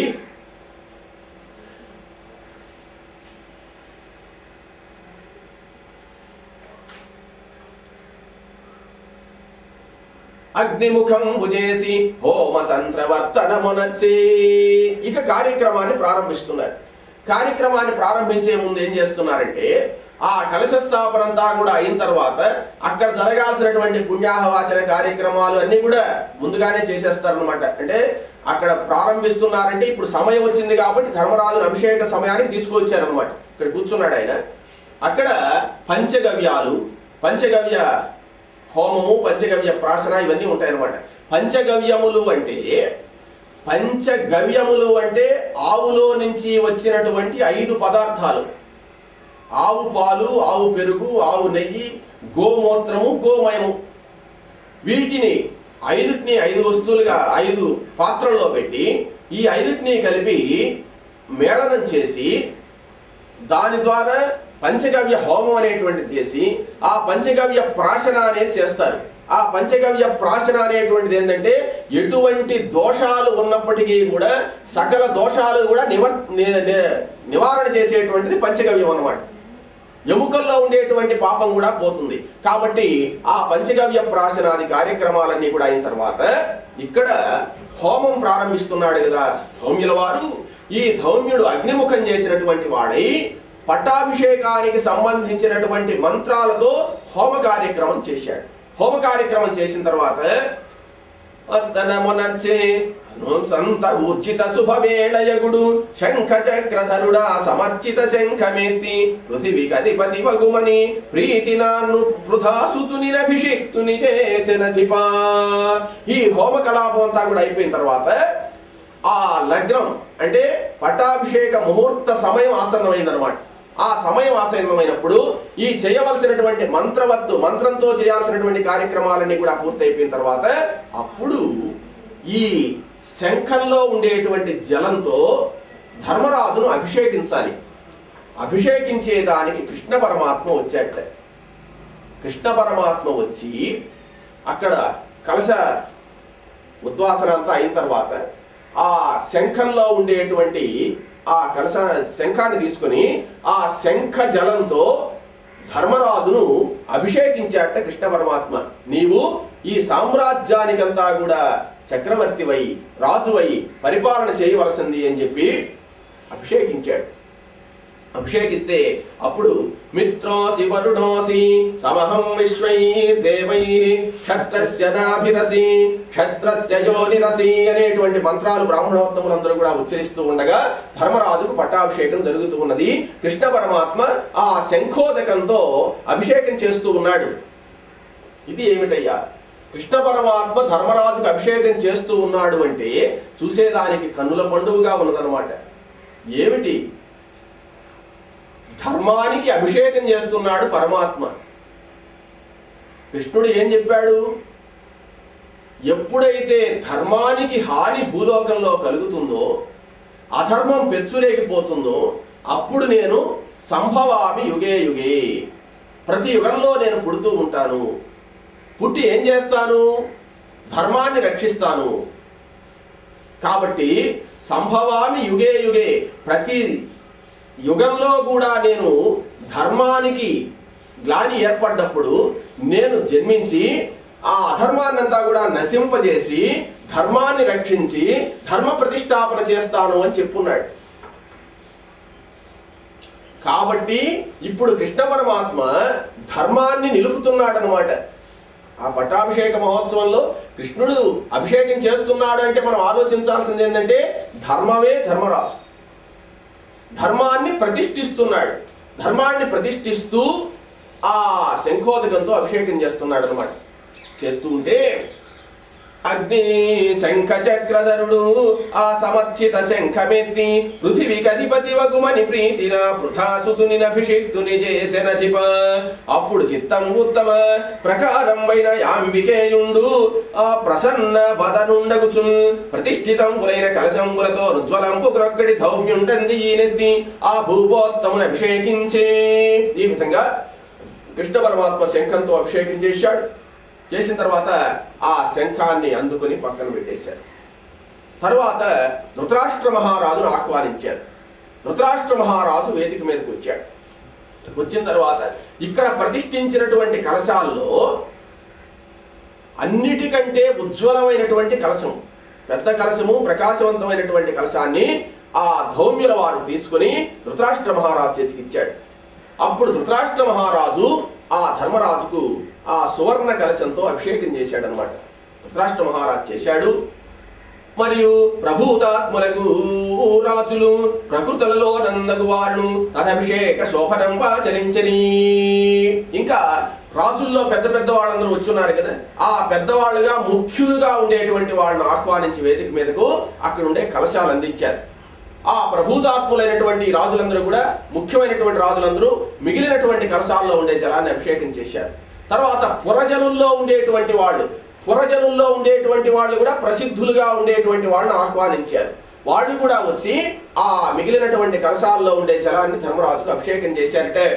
అగ్నిముఖం భుజేసి హోమతంత్రవర్తనమునచ్చే ఇక కార్యక్రమాన్ని ప్రారంభిస్తున్నారు కార్యక్రమాన్ని ప్రారంభించే ముందు ఏం చేస్తున్నారంటే ఆ కలశ స్థాపన అంతా కూడా అయిన తర్వాత అక్కడ జరగాల్సినటువంటి పుణ్యాహవాచన కార్యక్రమాలు అన్ని కూడా ముందుగానే చేసేస్తారనమాట అంటే అక్కడ ప్రారంభిస్తున్నారంటే ఇప్పుడు సమయం వచ్చింది కాబట్టి ధర్మరాజును అభిషేక సమయానికి తీసుకొచ్చారనమాట ఇక్కడ కూర్చున్నాడు ఆయన అక్కడ పంచగవ్యాలు పంచగవ్య హోమము పంచగవ్య ప్రాసన ఇవన్నీ ఉంటాయన్నమాట పంచగవ్యములు అంటే పంచగవ్యములు అంటే ఆవులో నుంచి వచ్చినటువంటి ఐదు పదార్థాలు ఆవు పాలు ఆవు పెరుగు ఆవు నెయ్యి గోమూత్రము గోమయము వీటిని ఐదుటిని ఐదు వస్తువులుగా ఐదు పాత్రల్లో పెట్టి ఈ ఐదుటిని కలిపి మేళనం చేసి దాని ద్వారా పంచగవ్య హోమం అనేటువంటిది చేసి ఆ పంచగవ్య ప్రాశన అనేది చేస్తారు ఆ పంచగవ్య ప్రాశన అనేటువంటిది ఏంటంటే ఎటువంటి దోషాలు ఉన్నప్పటికీ కూడా సకల దోషాలు కూడా నివర్ ని- ని- నివారణ చేసేటువంటిది పంచగవ్యం అన్నమాట ఎముకల్లో ఉండేటువంటి పాపం కూడా పోతుంది కాబట్టి ఆ పంచగవ్య ప్రాశనాది కార్యక్రమాలన్నీ కూడా అయిన తర్వాత ఇక్కడ హోమం ప్రారంభిస్తున్నాడు కదా ధౌమ్యుల వారు ఈ ధౌమ్యుడు అగ్నిముఖం చేసినటువంటి వాడై పట్టాభిషేకానికి సంబంధించినటువంటి మంత్రాలతో హోమ కార్యక్రమం చేశాడు హోమ కార్యక్రమం చేసిన తర్వాత వర్తనమునర్చే సంత ఊర్జిత శుభవేళయగుడు శంఖ చక్రధరుడా సమర్చిత శంఖమెత్తి పృథివి కధిపతి వగుమని ప్రీతి నాన్ను పృథాసుతుని అభిషిక్తుని చేసినధిపా ఈ హోమ కలాపం అంతా కూడా అయిపోయిన తర్వాత ఆ లగ్నం అంటే పట్టాభిషేక ముహూర్త సమయం ఆసన్నమైందనమాట ఆ సమయం ఆసన్నమైనప్పుడు ఈ చేయవలసినటువంటి మంత్రవత్తు మంత్రంతో చేయాల్సినటువంటి కార్యక్రమాలన్నీ కూడా పూర్తయిపోయిన తర్వాత అప్పుడు ఈ శంఖంలో ఉండేటువంటి జలంతో ధర్మరాజును అభిషేకించాలి అభిషేకించేదానికి కృష్ణ పరమాత్మ వచ్చాట కృష్ణ పరమాత్మ వచ్చి అక్కడ కలశ ఉద్వాసన అంతా అయిన తర్వాత ఆ శంఖంలో ఉండేటువంటి ఆ కలశ శంఖాన్ని తీసుకొని ఆ శంఖ జలంతో ధర్మరాజును అభిషేకించాట కృష్ణ పరమాత్మ నీవు ఈ సామ్రాజ్యానికంతా కూడా చక్రవర్తివై రాజువై పరిపాలన చేయవలసింది అని చెప్పి అభిషేకించాడు అభిషేకిస్తే అప్పుడు మిత్రోసి వరుణోసి సమహం విశ్వై దేవై క్షత్రస్య నాభిరసి క్షత్రస్య యోనిరసి అనేటువంటి మంత్రాలు బ్రాహ్మణోత్తములందరూ కూడా ఉచ్చరిస్తూ ఉండగా ధర్మరాజుకు పట్టాభిషేకం జరుగుతూ ఉన్నది కృష్ణ పరమాత్మ ఆ శంఖోదకంతో అభిషేకం చేస్తూ ఉన్నాడు ఇది ఏమిటయ్యా కృష్ణ పరమాత్మ ధర్మరాజుకు అభిషేకం చేస్తూ ఉన్నాడు అంటే చూసేదానికి కన్నుల పండుగగా ఉన్నదన్నమాట ఏమిటి ధర్మానికి అభిషేకం చేస్తున్నాడు పరమాత్మ కృష్ణుడు ఏం చెప్పాడు ఎప్పుడైతే ధర్మానికి హాని భూలోకంలో కలుగుతుందో అధర్మం పెచ్చురేగిపోతుందో అప్పుడు నేను సంభవామి యుగే యుగే ప్రతి యుగంలో నేను పుడుతూ ఉంటాను పుట్టి ఏం చేస్తాను ధర్మాన్ని రక్షిస్తాను కాబట్టి సంభవామి యుగే యుగే ప్రతి యుగంలో కూడా నేను ధర్మానికి గ్లాని ఏర్పడ్డప్పుడు నేను జన్మించి ఆ అధర్మాన్నంతా కూడా నశింపజేసి ధర్మాన్ని రక్షించి ధర్మ ప్రతిష్టాపన చేస్తాను అని చెప్పున్నాడు కాబట్టి ఇప్పుడు కృష్ణ పరమాత్మ ధర్మాన్ని నిలుపుతున్నాడు అనమాట ఆ పట్టాభిషేక మహోత్సవంలో కృష్ణుడు అభిషేకం చేస్తున్నాడు అంటే మనం ఆలోచించాల్సింది ఏంటంటే ధర్మమే ధర్మరాజు ధర్మాన్ని ప్రతిష్ఠిస్తున్నాడు ధర్మాన్ని ప్రతిష్ఠిస్తూ ఆ శంఖోదకంతో అభిషేకం చేస్తున్నాడు అనమాట చేస్తూ ఉంటే అగ్ని శంఖ చక్రధరుడు ఆ సమర్చిత శంఖమెత్తి పృథివీ కధిపతి వగుమని ప్రీతిన పృథాసుతుని అభిషిక్తుని చేసెనధిప అప్పుడు చిత్తం ఉత్తమ ప్రకారం వైన యాంబికేయుండు ఆ ప్రసన్న బదనుండగుచు ప్రతిష్ఠితం పులైన కలశంబులతో రుజ్వలంపు క్రొక్కడి ధౌమ్యుండంది ఈనెత్తి ఆ భూపోత్తమును అభిషేకించే ఈ విధంగా కృష్ణ పరమాత్మ శంఖంతో అభిషేకం చేశాడు చేసిన తర్వాత ఆ శంఖాన్ని అందుకొని పక్కన పెట్టేశారు తర్వాత ధృతరాష్ట్ర మహారాజును ఆహ్వానించారు ధృతరాష్ట్ర మహారాజు వేదిక మీదకి వచ్చాడు వచ్చిన తర్వాత ఇక్కడ ప్రతిష్ఠించినటువంటి కలశాల్లో అన్నిటికంటే ఉజ్వలమైనటువంటి కలశం పెద్ద కలశము ప్రకాశవంతమైనటువంటి కలశాన్ని ఆ ధౌమ్యుల వారు తీసుకుని ధృతరాష్ట్ర మహారాజు చేతికి ఇచ్చాడు అప్పుడు ధృతరాష్ట్ర మహారాజు ఆ ధర్మరాజుకు ఆ సువర్ణ కలశంతో అభిషేకం చేశాడు అనమాట ధృతరాష్ట్ర మహారాజు చేశాడు మరియు ప్రభూతాత్ములకు రాజులు ప్రకృతులలో నందగు వారును తదభిషేక శోభనం ఆచరించని ఇంకా రాజుల్లో పెద్ద పెద్ద వాళ్ళందరూ వచ్చున్నారు కదా ఆ పెద్దవాళ్ళుగా ముఖ్యులుగా ఉండేటువంటి వాళ్ళను ఆహ్వానించి వేదిక మీదకు అక్కడ ఉండే కలశాలు అందించారు ఆ ప్రభూతాత్ములైనటువంటి రాజులందరూ కూడా ముఖ్యమైనటువంటి రాజులందరూ మిగిలినటువంటి కలశాల్లో ఉండే జలాన్ని అభిషేకం చేశారు తర్వాత పురజనుల్లో ఉండేటువంటి వాళ్ళు పురజనుల్లో ఉండేటువంటి వాళ్ళు కూడా ప్రసిద్ధులుగా ఉండేటువంటి వాళ్ళని ఆహ్వానించారు వాళ్ళు కూడా వచ్చి ఆ మిగిలినటువంటి కలశాల్లో ఉండే జలాన్ని ధర్మరాజుకు అభిషేకం చేశారంటే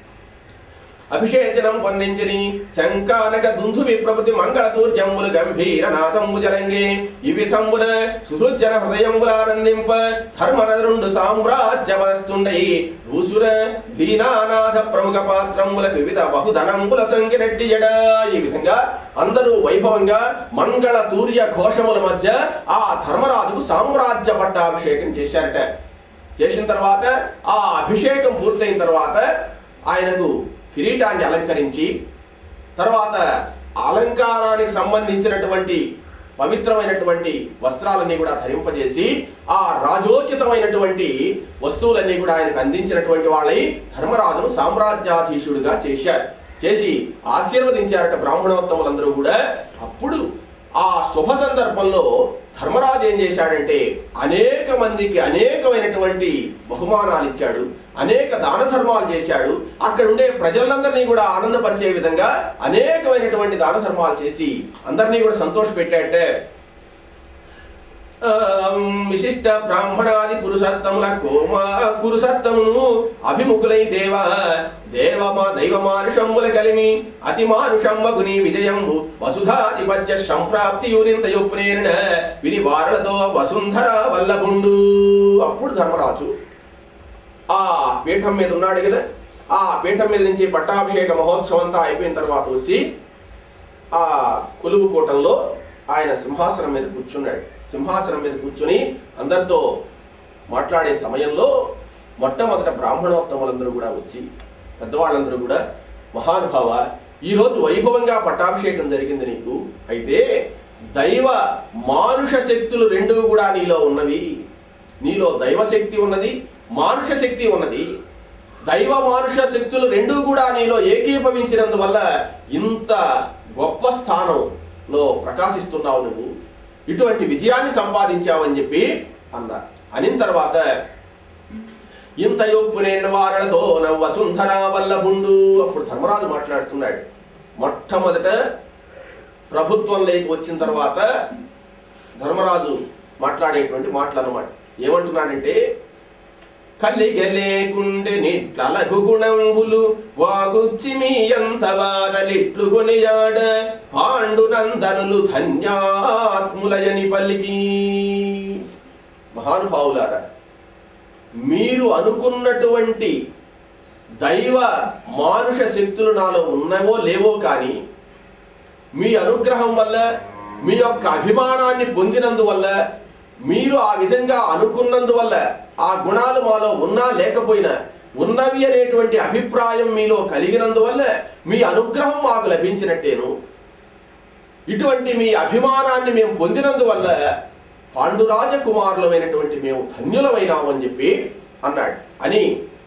అభిషేచనం పొందించని శంకానక దుందు విప్రభృతి మంగళ తూర్జంబులు గంభీర నాదంబు జలంగే ఈ విధంబున సుహృజ్జన హృదయంబులానందింప ధర్మనరుండు సామ్రాజ్యవస్తుండై భూసుర దీనానాథ ప్రముఖ పాత్రముల వివిధ బహుధనంబుల సంఖ్యనట్టియడ ఈ విధంగా అందరూ వైభవంగా మంగళ తూర్య ఘోషముల మధ్య ఆ ధర్మరాజుకు సామ్రాజ్య పట్టాభిషేకం చేశారట చేసిన తర్వాత ఆ అభిషేకం పూర్తయిన తర్వాత ఆయనకు కిరీటాన్ని అలంకరించి తర్వాత అలంకారానికి సంబంధించినటువంటి పవిత్రమైనటువంటి వస్త్రాలన్నీ కూడా ధరింపజేసి ఆ రాజోచితమైనటువంటి వస్తువులన్నీ కూడా ఆయనకు అందించినటువంటి వాళ్ళై ధర్మరాజును సామ్రాజ్యాధీశుడుగా చేశారు చేసి ఆశీర్వదించారట బ్రాహ్మణోత్తములందరూ కూడా అప్పుడు ఆ శుభ సందర్భంలో ధర్మరాజు ఏం చేశాడంటే అనేక మందికి అనేకమైనటువంటి బహుమానాలు ఇచ్చాడు అనేక దాన ధర్మాలు చేశాడు అక్కడ ఉండే ప్రజలందరినీ కూడా ఆనందపరిచే విధంగా అనేకమైనటువంటి దాన ధర్మాలు చేసి అందరినీ కూడా సంతోష పెట్టాడంటే ఆం, విశిష్ట బ్రాహ్మణాది పురుషత్తముల కోమ పురుషత్తమును అభిముఖులై దేవ దేవమా దైవ మానుషంబుల కలిమి అతి మానుషంబగుని విజయంబు వసుధాధిపత్య సంప్రాప్తి యూనింత యొప్పునేరిన విని వారలతో వసుంధర వల్లభుండు అప్పుడు ధర్మరాజు ఆ పీఠం మీద ఉన్నాడు కదా ఆ పీఠం మీద నుంచి పట్టాభిషేక మహోత్సవం అంతా అయిపోయిన తర్వాత వచ్చి ఆ కొలువు కోటంలో ఆయన సింహాసనం మీద కూర్చున్నాడు సింహాసనం మీద కూర్చుని అందరితో మాట్లాడే సమయంలో మొట్టమొదట బ్రాహ్మణోత్తములందరూ కూడా వచ్చి పెద్దవాళ్ళందరూ కూడా మహానుభావ ఈ రోజు వైభవంగా పట్టాభిషేకం జరిగింది నీకు అయితే దైవ మానుష శక్తులు రెండు కూడా నీలో ఉన్నవి నీలో దైవ శక్తి ఉన్నది మానుష శక్తి ఉన్నది దైవ మానుష శక్తులు రెండూ కూడా నీలో ఏకీభవించినందువల్ల ఇంత గొప్ప స్థానంలో ప్రకాశిస్తున్నావు నువ్వు ఇటువంటి విజయాన్ని సంపాదించావని చెప్పి అన్నారు అనిన తర్వాత ఇంత యొప్పు నేను వారలతో నవ్వ సుందర వల్లభుండు అప్పుడు ధర్మరాజు మాట్లాడుతున్నాడు మొట్టమొదట ప్రభుత్వంలోకి వచ్చిన తర్వాత ధర్మరాజు మాట్లాడేటువంటి మాటలు అన్నమాట ఏమంటున్నాడంటే కలిగలేకుండే నిట్లలకు గుణంబులు వాగుచ్చి మీ ఎంత వారలిట్లు కొనియాడ పాండునందనులు ధన్యాత్ములయని పలికి మహానుభావులార మీరు అనుకున్నటువంటి దైవ మానుష శక్తులు నాలో ఉన్నవో లేవో కానీ మీ అనుగ్రహం వల్ల మీ యొక్క అభిమానాన్ని పొందినందువల్ల మీరు ఆ విధంగా అనుకున్నందువల్ల ఆ గుణాలు మాలో ఉన్నా లేకపోయినా ఉన్నవి అనేటువంటి అభిప్రాయం మీలో కలిగినందువల్ల మీ అనుగ్రహం మాకు లభించినట్టేను ఇటువంటి మీ అభిమానాన్ని మేము పొందినందువల్ల పాండురాజ కుమారులమైనటువంటి మేము ధన్యులమైనాము అని చెప్పి అన్నాడు అని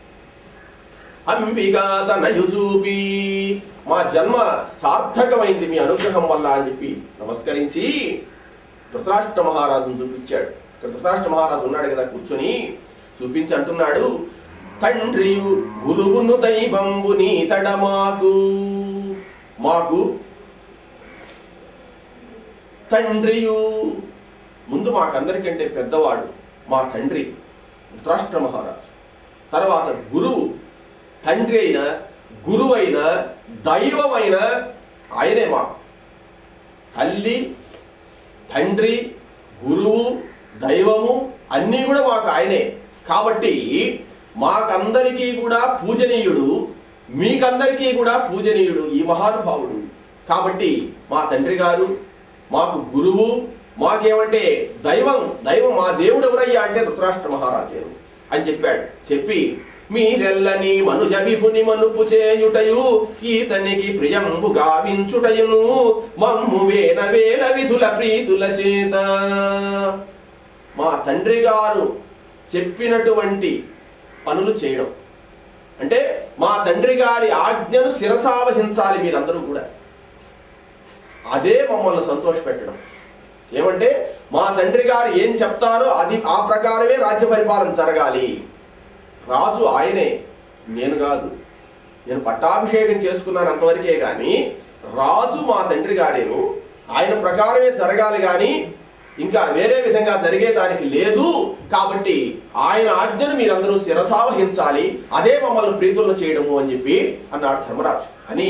అంబిగా తనయు చూపి మా జన్మ సార్థకమైంది మీ అనుగ్రహం వల్ల అని చెప్పి నమస్కరించి ధృతరాష్ట్ర మహారాజును చూపించాడు ఇక్కడ ధృతరాష్ట్ర మహారాజు ఉన్నాడు కదా కూర్చొని చూపించి అంటున్నాడు తండ్రియు గురువును దైవంబు నీతడ మాకు మాకు తండ్రియు ముందు మాకందరికంటే పెద్దవాడు మా తండ్రి ధృతరాష్ట్ర మహారాజు తర్వాత గురువు తండ్రి అయిన గురువైన దైవమైన ఆయనే మా తల్లి తండ్రి గురువు దైవము అన్నీ కూడా మాకు ఆయనే కాబట్టి మాకందరికీ కూడా పూజనీయుడు మీకందరికీ కూడా పూజనీయుడు ఈ మహానుభావుడు కాబట్టి మా తండ్రి గారు మాకు గురువు మాకేమంటే దైవం దైవం మా దేవుడు ఎవరయ్యా అంటే ధృతరాష్ట్ర మహారాజు అని చెప్పాడు చెప్పి మీరెల్లని మనుజ విభుని మనుపు చేయుటయు ఈతనికి ప్రియంబు గావించుటయును మమ్ము వేల వేల విధుల ప్రీతుల చేత మా తండ్రి గారు చెప్పినటువంటి పనులు చేయడం అంటే మా తండ్రి గారి ఆజ్ఞను శిరసావహించాలి మీరందరూ కూడా అదే మమ్మల్ని సంతోషపెట్టడం ఏమంటే మా తండ్రి గారు ఏం చెప్తారో అది ఆ ప్రకారమే రాజ్య పరిపాలన జరగాలి రాజు ఆయనే నేను కాదు నేను పట్టాభిషేకం చేసుకున్నాను అంతవరకే గాని రాజు మా తండ్రి గారేను ఆయన ప్రకారమే జరగాలి గాని ఇంకా వేరే విధంగా జరిగేదానికి లేదు కాబట్టి ఆయన ఆజ్ఞను మీరందరూ శిరసావహించాలి అదే మమ్మల్ని ప్రీతులను చేయడము అని చెప్పి అన్నాడు ధర్మరాజు అని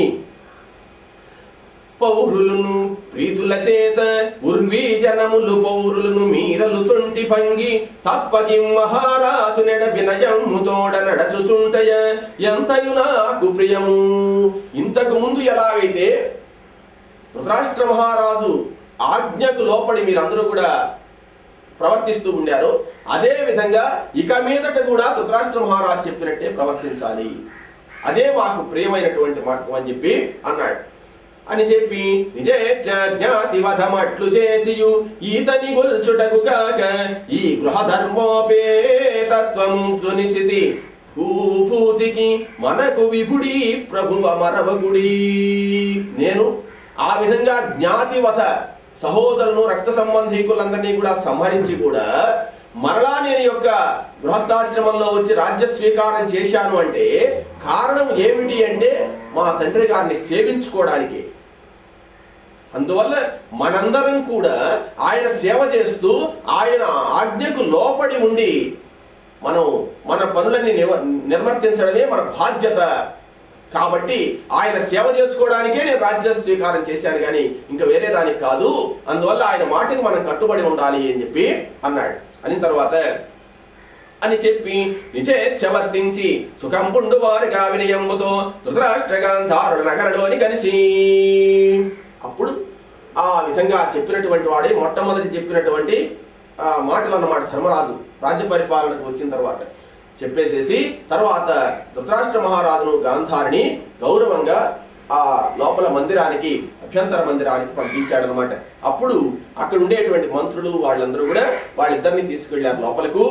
పౌరులను ప్రీతుల చేత ఉర్వీ జనములు పౌరులను మీరలు తొంటి పంగి తప్పకి మహారాజు నెడ వినయము తోడ నడచుచుంటయ ఎంతయు నాకు ప్రియము ఇంతకు ముందు ఎలాగైతే ధృతరాష్ట్ర మహారాజు ఆజ్ఞకు లోపడి మీరందరూ కూడా ప్రవర్తిస్తూ ఉండారు అదే విధంగా ఇక మీదట కూడా ధృతరాష్ట్ర మహారాజు చెప్పినట్టే ప్రవర్తించాలి అదే మాకు ప్రియమైనటువంటి మార్గం అని చెప్పి అన్నాడు అని చెప్పి నిజేచ్ఛ జ్ఞాతి వధమట్లు చేసియు ఈతని గొల్చుటకు కాక ఈ గృహ ధర్మోపేతత్వము సునిశితి భూభూతికి మనకు విభుడి ప్రభువ మరవగుడి నేను ఆ విధంగా జ్ఞాతి వధ సహోదరులను రక్త సంబంధీకులందరినీ కూడా సంహరించి కూడా మరలా నేను యొక్క గృహస్థాశ్రమంలో వచ్చి రాజ్య స్వీకారం చేశాను అంటే కారణం ఏమిటి అంటే మా తండ్రి గారిని సేవించుకోవడానికి అందువల్ల మనందరం కూడా ఆయన సేవ చేస్తూ ఆయన ఆజ్ఞకు లోపడి ఉండి మనం మన పనులన్నీ నివ- నిర్వర్తించడమే మన బాధ్యత కాబట్టి ఆయన సేవ చేసుకోవడానికే నేను రాజ్య స్వీకారం చేశాను కానీ ఇంకా వేరే దానికి కాదు అందువల్ల ఆయన మాటకి మనం కట్టుబడి ఉండాలి అని చెప్పి అన్నాడు అని తర్వాత అని చెప్పి నిచేచ్ఛవర్తించి సుఖంపుండు వారిగా వినయముతో ధృతరాష్ట్ర గాంధారుడు నగరలోని కనిచి అప్పుడు ఆ విధంగా చెప్పినటువంటి వాడే మొట్టమొదటి చెప్పినటువంటి ఆ మాటలు అన్నమాట ధర్మరాజు రాజ్య పరిపాలనకు వచ్చిన తర్వాత చెప్పేసేసి తర్వాత ధృతరాష్ట్ర మహారాజును గాంధారిని గౌరవంగా ఆ లోపల మందిరానికి అభ్యంతర మందిరానికి పంపించాడనమాట అప్పుడు అక్కడ ఉండేటువంటి మంత్రులు వాళ్ళందరూ కూడా వాళ్ళిద్దరిని తీసుకెళ్లారు లోపలకు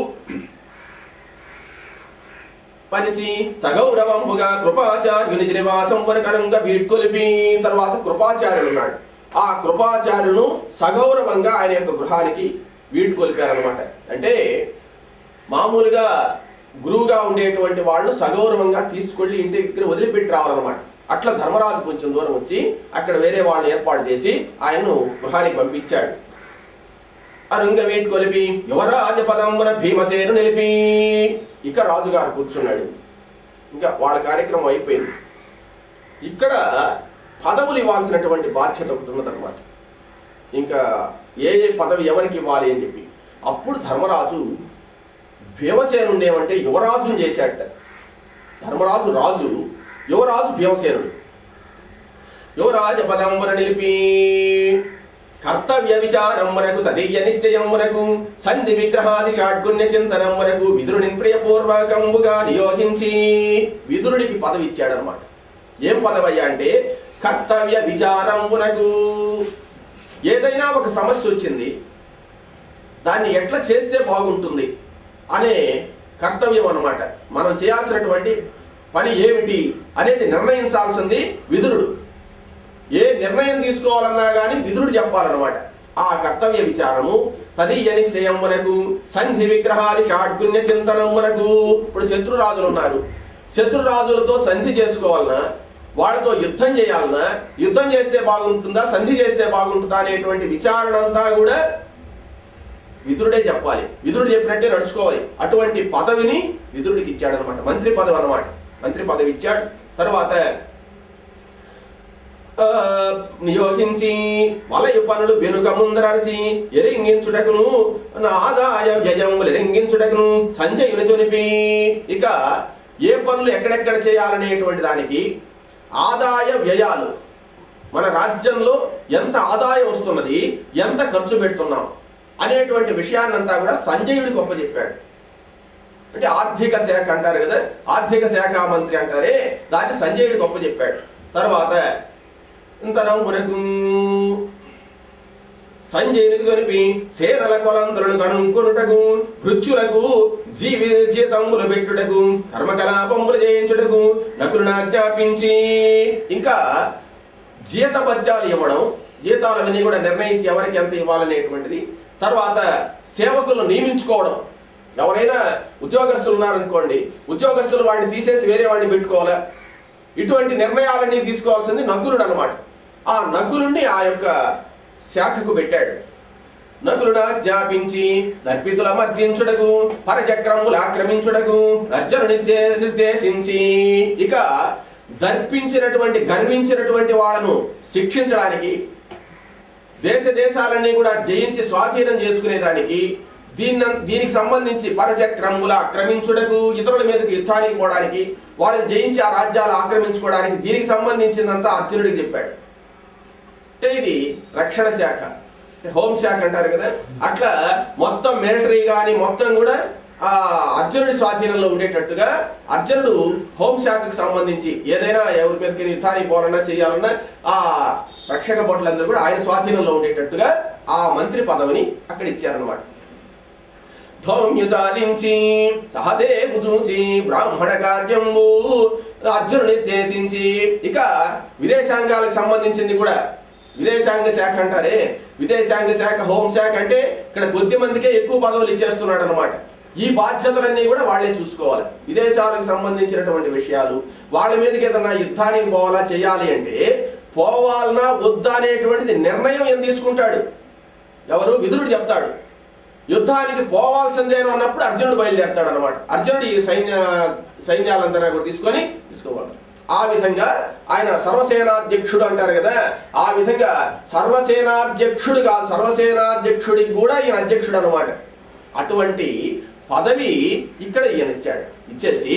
పనిచి సగౌరవంపుగా కృపాచార్యుని నివాసం వరకరంగా వీడ్కొలిపి తర్వాత కృపాచార్యుడు ఉన్నాడు ఆ కృపాచార్యులను సగౌరవంగా ఆయన యొక్క గృహానికి వీడ్కొలిపారనమాట అంటే మామూలుగా గురువుగా ఉండేటువంటి వాళ్ళు సగౌరవంగా తీసుకెళ్లి ఇంటి దగ్గర వదిలిపెట్టి రావాలన్నమాట అట్లా ధర్మరాజు కొంచెం దూరం వచ్చి అక్కడ వేరే వాళ్ళని ఏర్పాటు చేసి ఆయన్ను గృహానికి పంపించాడు అరుంగ వీట్ కొలిపి యువరాజ పదమున భీమసేను నిలిపి ఇక రాజుగారు కూర్చున్నాడు ఇంకా వాళ్ళ కార్యక్రమం అయిపోయింది ఇక్కడ పదవులు ఇవ్వాల్సినటువంటి బాధ్యత ఒకటి ఉన్నదన్నమాట ఇంకా ఏ ఏ పదవి ఎవరికి ఇవ్వాలి అని చెప్పి అప్పుడు ధర్మరాజు భీమసేనుడు ఏమంటే యువరాజుని చేశాడట ధర్మరాజు రాజు యువరాజు భీమసేనుడు యువరాజ పదంబున నిలిపి కర్తవ్య విచారమునకు తదీయ నిశ్చయమునకు సంధి విగ్రహాది షాడ్గుణ్య చింతనమునకు విదురుని ప్రియపూర్వకంబుగా నియోగించి విదురుడికి పదవి ఇచ్చాడనమాట ఏం పదవయ్యా అంటే కర్తవ్య విచారమునకు ఏదైనా ఒక సమస్య వచ్చింది దాన్ని ఎట్లా చేస్తే బాగుంటుంది అనే కర్తవ్యం అన్నమాట మనం చేయాల్సినటువంటి పని ఏమిటి అనేది నిర్ణయించాల్సింది విదురుడు ఏ నిర్ణయం తీసుకోవాలన్నా గాని విదురుడు చెప్పాలన్నమాట ఆ కర్తవ్య విచారము తదీయ నిశ్చయమునకు సంధి విగ్రహాది షాడ్గుణ్య చింతనమునకు ఇప్పుడు శత్రురాజులు ఉన్నారు శత్రురాజులతో సంధి చేసుకోవాలన్నా వాళ్ళతో యుద్ధం చేయాలన్నా యుద్ధం చేస్తే బాగుంటుందా సంధి చేస్తే బాగుంటుందా అనేటువంటి విచారణ అంతా కూడా విదురుడే చెప్పాలి విదురుడు చెప్పినట్టే నడుచుకోవాలి అటువంటి పదవిని విదురుడికి ఇచ్చాడు అనమాట మంత్రి పదవి అన్నమాట మంత్రి పదవి ఇచ్చాడు తర్వాత ఆ, నియోగించి వలయ పనులు వెనుక ముందరసి ఎరింగించుటకును నా ఆదాయ వ్యయములు ఎరింగించుటకును సంజయుని చొనిపి ఇక ఏ పనులు ఎక్కడెక్కడ చేయాలనేటువంటి దానికి ఆదాయ వ్యయాలు మన రాజ్యంలో ఎంత ఆదాయం వస్తున్నది ఎంత ఖర్చు పెడుతున్నాం అనేటువంటి విషయాన్నంతా కూడా సంజయుడికి చెప్పాడు అంటే ఆర్థిక శాఖ అంటారు కదా ఆర్థిక శాఖ మంత్రి అంటారే దాన్ని సంజయుడు గొప్ప చెప్పాడు తర్వాత ఇంత నమ్మునకు సంజయునికి కొనిపి సేనల కొలంతులను కనుక్కొనుటకు భృత్యులకు జీవి జీతములు పెట్టుటకు కర్మకలాపములు చేయించుటకు నకులను ఆజ్ఞాపించి ఇంకా జీత పద్యాలు ఇవ్వడం జీతాలు అవన్నీ కూడా నిర్ణయించి ఎవరికి ఎంత ఇవ్వాలనేటువంటిది తర్వాత సేవకులను నియమించుకోవడం ఎవరైనా ఉద్యోగస్తులు ఉన్నారనుకోండి ఉద్యోగస్తులు వాడిని తీసేసి వేరే వాడిని పెట్టుకోవాలా ఇటువంటి నిర్ణయాలన్నీ తీసుకోవాల్సింది నకులుడు అనమాట ఆ నకులుణ్ణి ఆ యొక్క శాఖకు పెట్టాడు నకులుడు ఆజ్ఞాపించి దర్పితుల మర్దించుటకు పరచక్రములు ఆక్రమించుటకు అర్జును నిర్దే నిర్దేశించి ఇక దర్పించినటువంటి గర్వించినటువంటి వాళ్ళను శిక్షించడానికి దేశ దేశాలన్నీ కూడా జయించి స్వాధీనం చేసుకునేదానికి దీన్ని దీనికి సంబంధించి పరచక్రముల ఆక్రమించుటకు ఇతరుల మీదకి యుద్ధానికి పోవడానికి వాళ్ళని జయించి ఆ రాజ్యాలు ఆక్రమించుకోవడానికి దీనికి సంబంధించిందంతా అర్జునుడికి చెప్పాడు అంటే ఇది రక్షణ శాఖ హోం శాఖ అంటారు కదా అట్లా మొత్తం మిలిటరీ కానీ మొత్తం కూడా ఆ అర్జునుడి స్వాధీనంలో ఉండేటట్టుగా అర్జునుడు హోం శాఖకు సంబంధించి ఏదైనా ఎవరి మీదకి యుద్ధానికి పోవాలన్నా చేయాలన్నా ఆ రక్షక భటులందరూ కూడా ఆయన స్వాధీనంలో ఉండేటట్టుగా ఆ మంత్రి పదవిని అక్కడ ఇచ్చారనమాట ధౌమ్యు చాలించి సహదేవు చూచి బ్రాహ్మణ కార్యము అర్జునుని నిర్దేశించి ఇక విదేశాంగాలకు సంబంధించింది కూడా విదేశాంగ శాఖ అంటారే విదేశాంగ శాఖ హోం శాఖ అంటే ఇక్కడ కొద్ది మందికే ఎక్కువ పదవులు ఇచ్చేస్తున్నాడు అనమాట ఈ బాధ్యతలన్నీ కూడా వాళ్ళే చూసుకోవాలి విదేశాలకు సంబంధించినటువంటి విషయాలు వాళ్ళ మీదకి ఏదన్నా యుద్ధానికి పోవాలా చేయాలి అంటే పోవాలనా వద్దా అనేటువంటిది నిర్ణయం ఏం తీసుకుంటాడు ఎవరు విదురుడు చెప్తాడు యుద్ధానికి పోవాల్సిందేను అన్నప్పుడు అర్జునుడు బయలుదేరుతాడు అనమాట అర్జునుడు ఈ సైన్య సైన్యాలందరూ కూడా తీసుకొని తీసుకోవాలి ఆ విధంగా ఆయన సర్వసేనాధ్యక్షుడు అంటారు కదా ఆ విధంగా సర్వసేనాధ్యక్షుడు కాదు సర్వసేనాధ్యక్షుడికి కూడా ఈయన అధ్యక్షుడు అనమాట అటువంటి పదవి ఇక్కడ ఈయన ఇచ్చాడు ఇచ్చేసి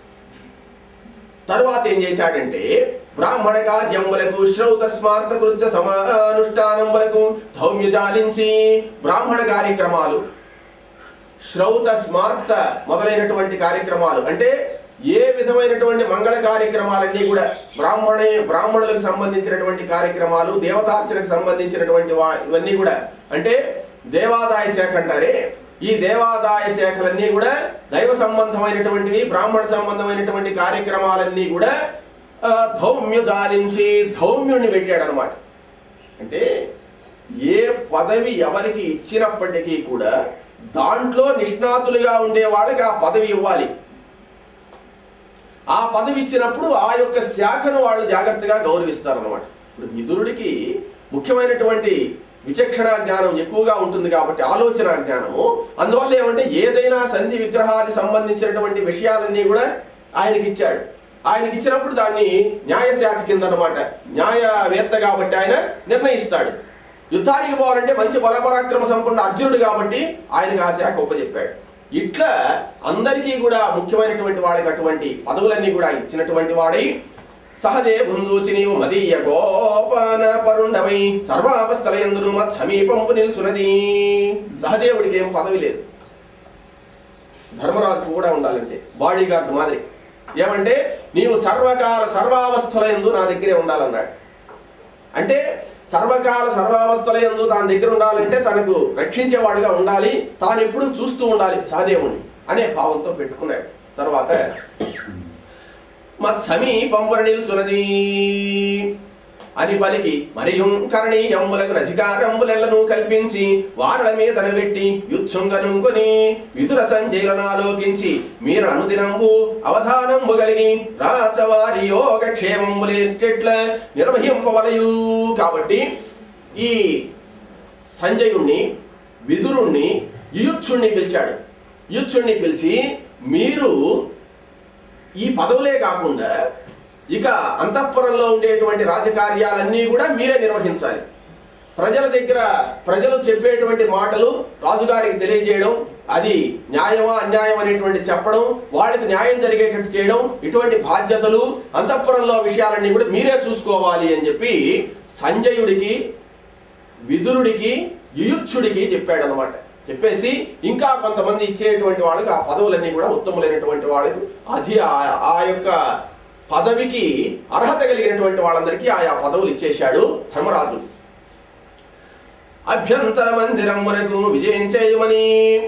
తరువాత ఏం చేశాడంటే బ్రాహ్మణ కార్యములకు శ్రౌత స్మార్త కృత్య సమానుష్ఠానములకు ధౌమ్య జాలించి బ్రాహ్మణ కార్యక్రమాలు శ్రౌత స్మార్త మొదలైనటువంటి కార్యక్రమాలు అంటే ఏ విధమైనటువంటి మంగళ కార్యక్రమాలన్నీ కూడా బ్రాహ్మణ బ్రాహ్మణులకు సంబంధించినటువంటి కార్యక్రమాలు దేవతార్చనకు సంబంధించినటువంటి వా- ఇవన్నీ కూడా అంటే దేవాదాయ శాఖ అంటారే ఈ దేవాదాయ శాఖలన్నీ కూడా దైవ సంబంధమైనటువంటివి బ్రాహ్మణ సంబంధమైనటువంటి కార్యక్రమాలన్నీ కూడా ఆ, ధౌమ్య జాలించి ధౌమ్యుణ్ణి పెట్టాడు అనమాట అంటే ఏ పదవి ఎవరికి ఇచ్చినప్పటికీ కూడా దాంట్లో నిష్ణాతులుగా ఉండే వాళ్ళకి ఆ పదవి ఇవ్వాలి ఆ పదవి ఇచ్చినప్పుడు ఆ యొక్క శాఖను వాళ్ళు జాగ్రత్తగా గౌరవిస్తారన్నమాట ఇప్పుడు విదురుడికి ముఖ్యమైనటువంటి విచక్షణ జ్ఞానం ఎక్కువగా ఉంటుంది కాబట్టి ఆలోచన జ్ఞానము అందువల్ల ఏమంటే ఏదైనా సంధి విగ్రహానికి సంబంధించినటువంటి విషయాలన్నీ కూడా ఆయనకి ఇచ్చాడు ఆయనకి ఇచ్చినప్పుడు దాన్ని న్యాయశాఖ కింద అనమాట న్యాయవేత్త కాబట్టి ఆయన నిర్ణయిస్తాడు యుద్ధానికి పోవాలంటే మంచి బలపరాక్రమ సంపన్న అర్జునుడు కాబట్టి ఆయనకు ఆ శాఖ ఉపజెప్పాడు ఇట్లా అందరికీ కూడా ముఖ్యమైనటువంటి వాళ్ళకి అటువంటి పదవులన్నీ కూడా ఇచ్చినటువంటి వాడై సహజే భుంజూచి నీవు మదీయ గోపాన పరుండవై సర్వావస్థల ఎందును మత్ సమీపంపు నిల్చున్నది సహదేవుడికి ఏం పదవి లేదు ధర్మరాజుకు కూడా ఉండాలంటే బాడీ గార్డ్ మాదిరి ఏమంటే నీవు సర్వకాల సర్వావస్థల ఎందు నా దగ్గరే ఉండాలన్నాడు అంటే సర్వకాల సర్వావస్థల ఎందు తాన దగ్గర ఉండాలంటే తనకు రక్షించేవాడిగా ఉండాలి తాను ఎప్పుడు చూస్తూ ఉండాలి సహదేవుని అనే భావంతో పెట్టుకున్నాడు తర్వాత మత్ సమీపంపుర నిల్చున్నది అని పలికి మరియు కరణీయములకు అధికారంబులెల్లను కల్పించి వారల మీద పెట్టి యుత్సుంగనుకొని విదుర సంచలనాలోకించి మీరు అనుదినంబు అవధానంబు కలిగి రాచవారి యోగ క్షేమంబులేట్ల నిర్వహింపవలయు కాబట్టి ఈ సంజయుణ్ణి విదురుణ్ణి యుయుత్సుణ్ణి పిలిచాడు యుయుత్సుణ్ణి పిలిచి మీరు ఈ పదవులే కాకుండా ఇక అంతఃపురంలో ఉండేటువంటి రాజకార్యాలన్నీ కూడా మీరే నిర్వహించాలి ప్రజల దగ్గర ప్రజలు చెప్పేటువంటి మాటలు రాజుగారికి తెలియజేయడం అది న్యాయమా అన్యాయం అనేటువంటి చెప్పడం వాళ్ళకి న్యాయం జరిగేటట్టు చేయడం ఇటువంటి బాధ్యతలు అంతఃపురంలో విషయాలన్నీ కూడా మీరే చూసుకోవాలి అని చెప్పి సంజయుడికి విదురుడికి యుయుత్సుడికి చెప్పాడు అనమాట చెప్పేసి ఇంకా కొంతమంది ఇచ్చేటువంటి వాళ్ళకి ఆ పదవులన్నీ కూడా ఉత్తములైనటువంటి వాళ్ళకి అది ఆ- ఆ యొక్క పదవికి అర్హత కలిగినటువంటి వాళ్ళందరికీ ఆయా పదవులు ఇచ్చేశాడు ధర్మరాజు అభ్యంతర మందిరమునకు విజయం చేయమని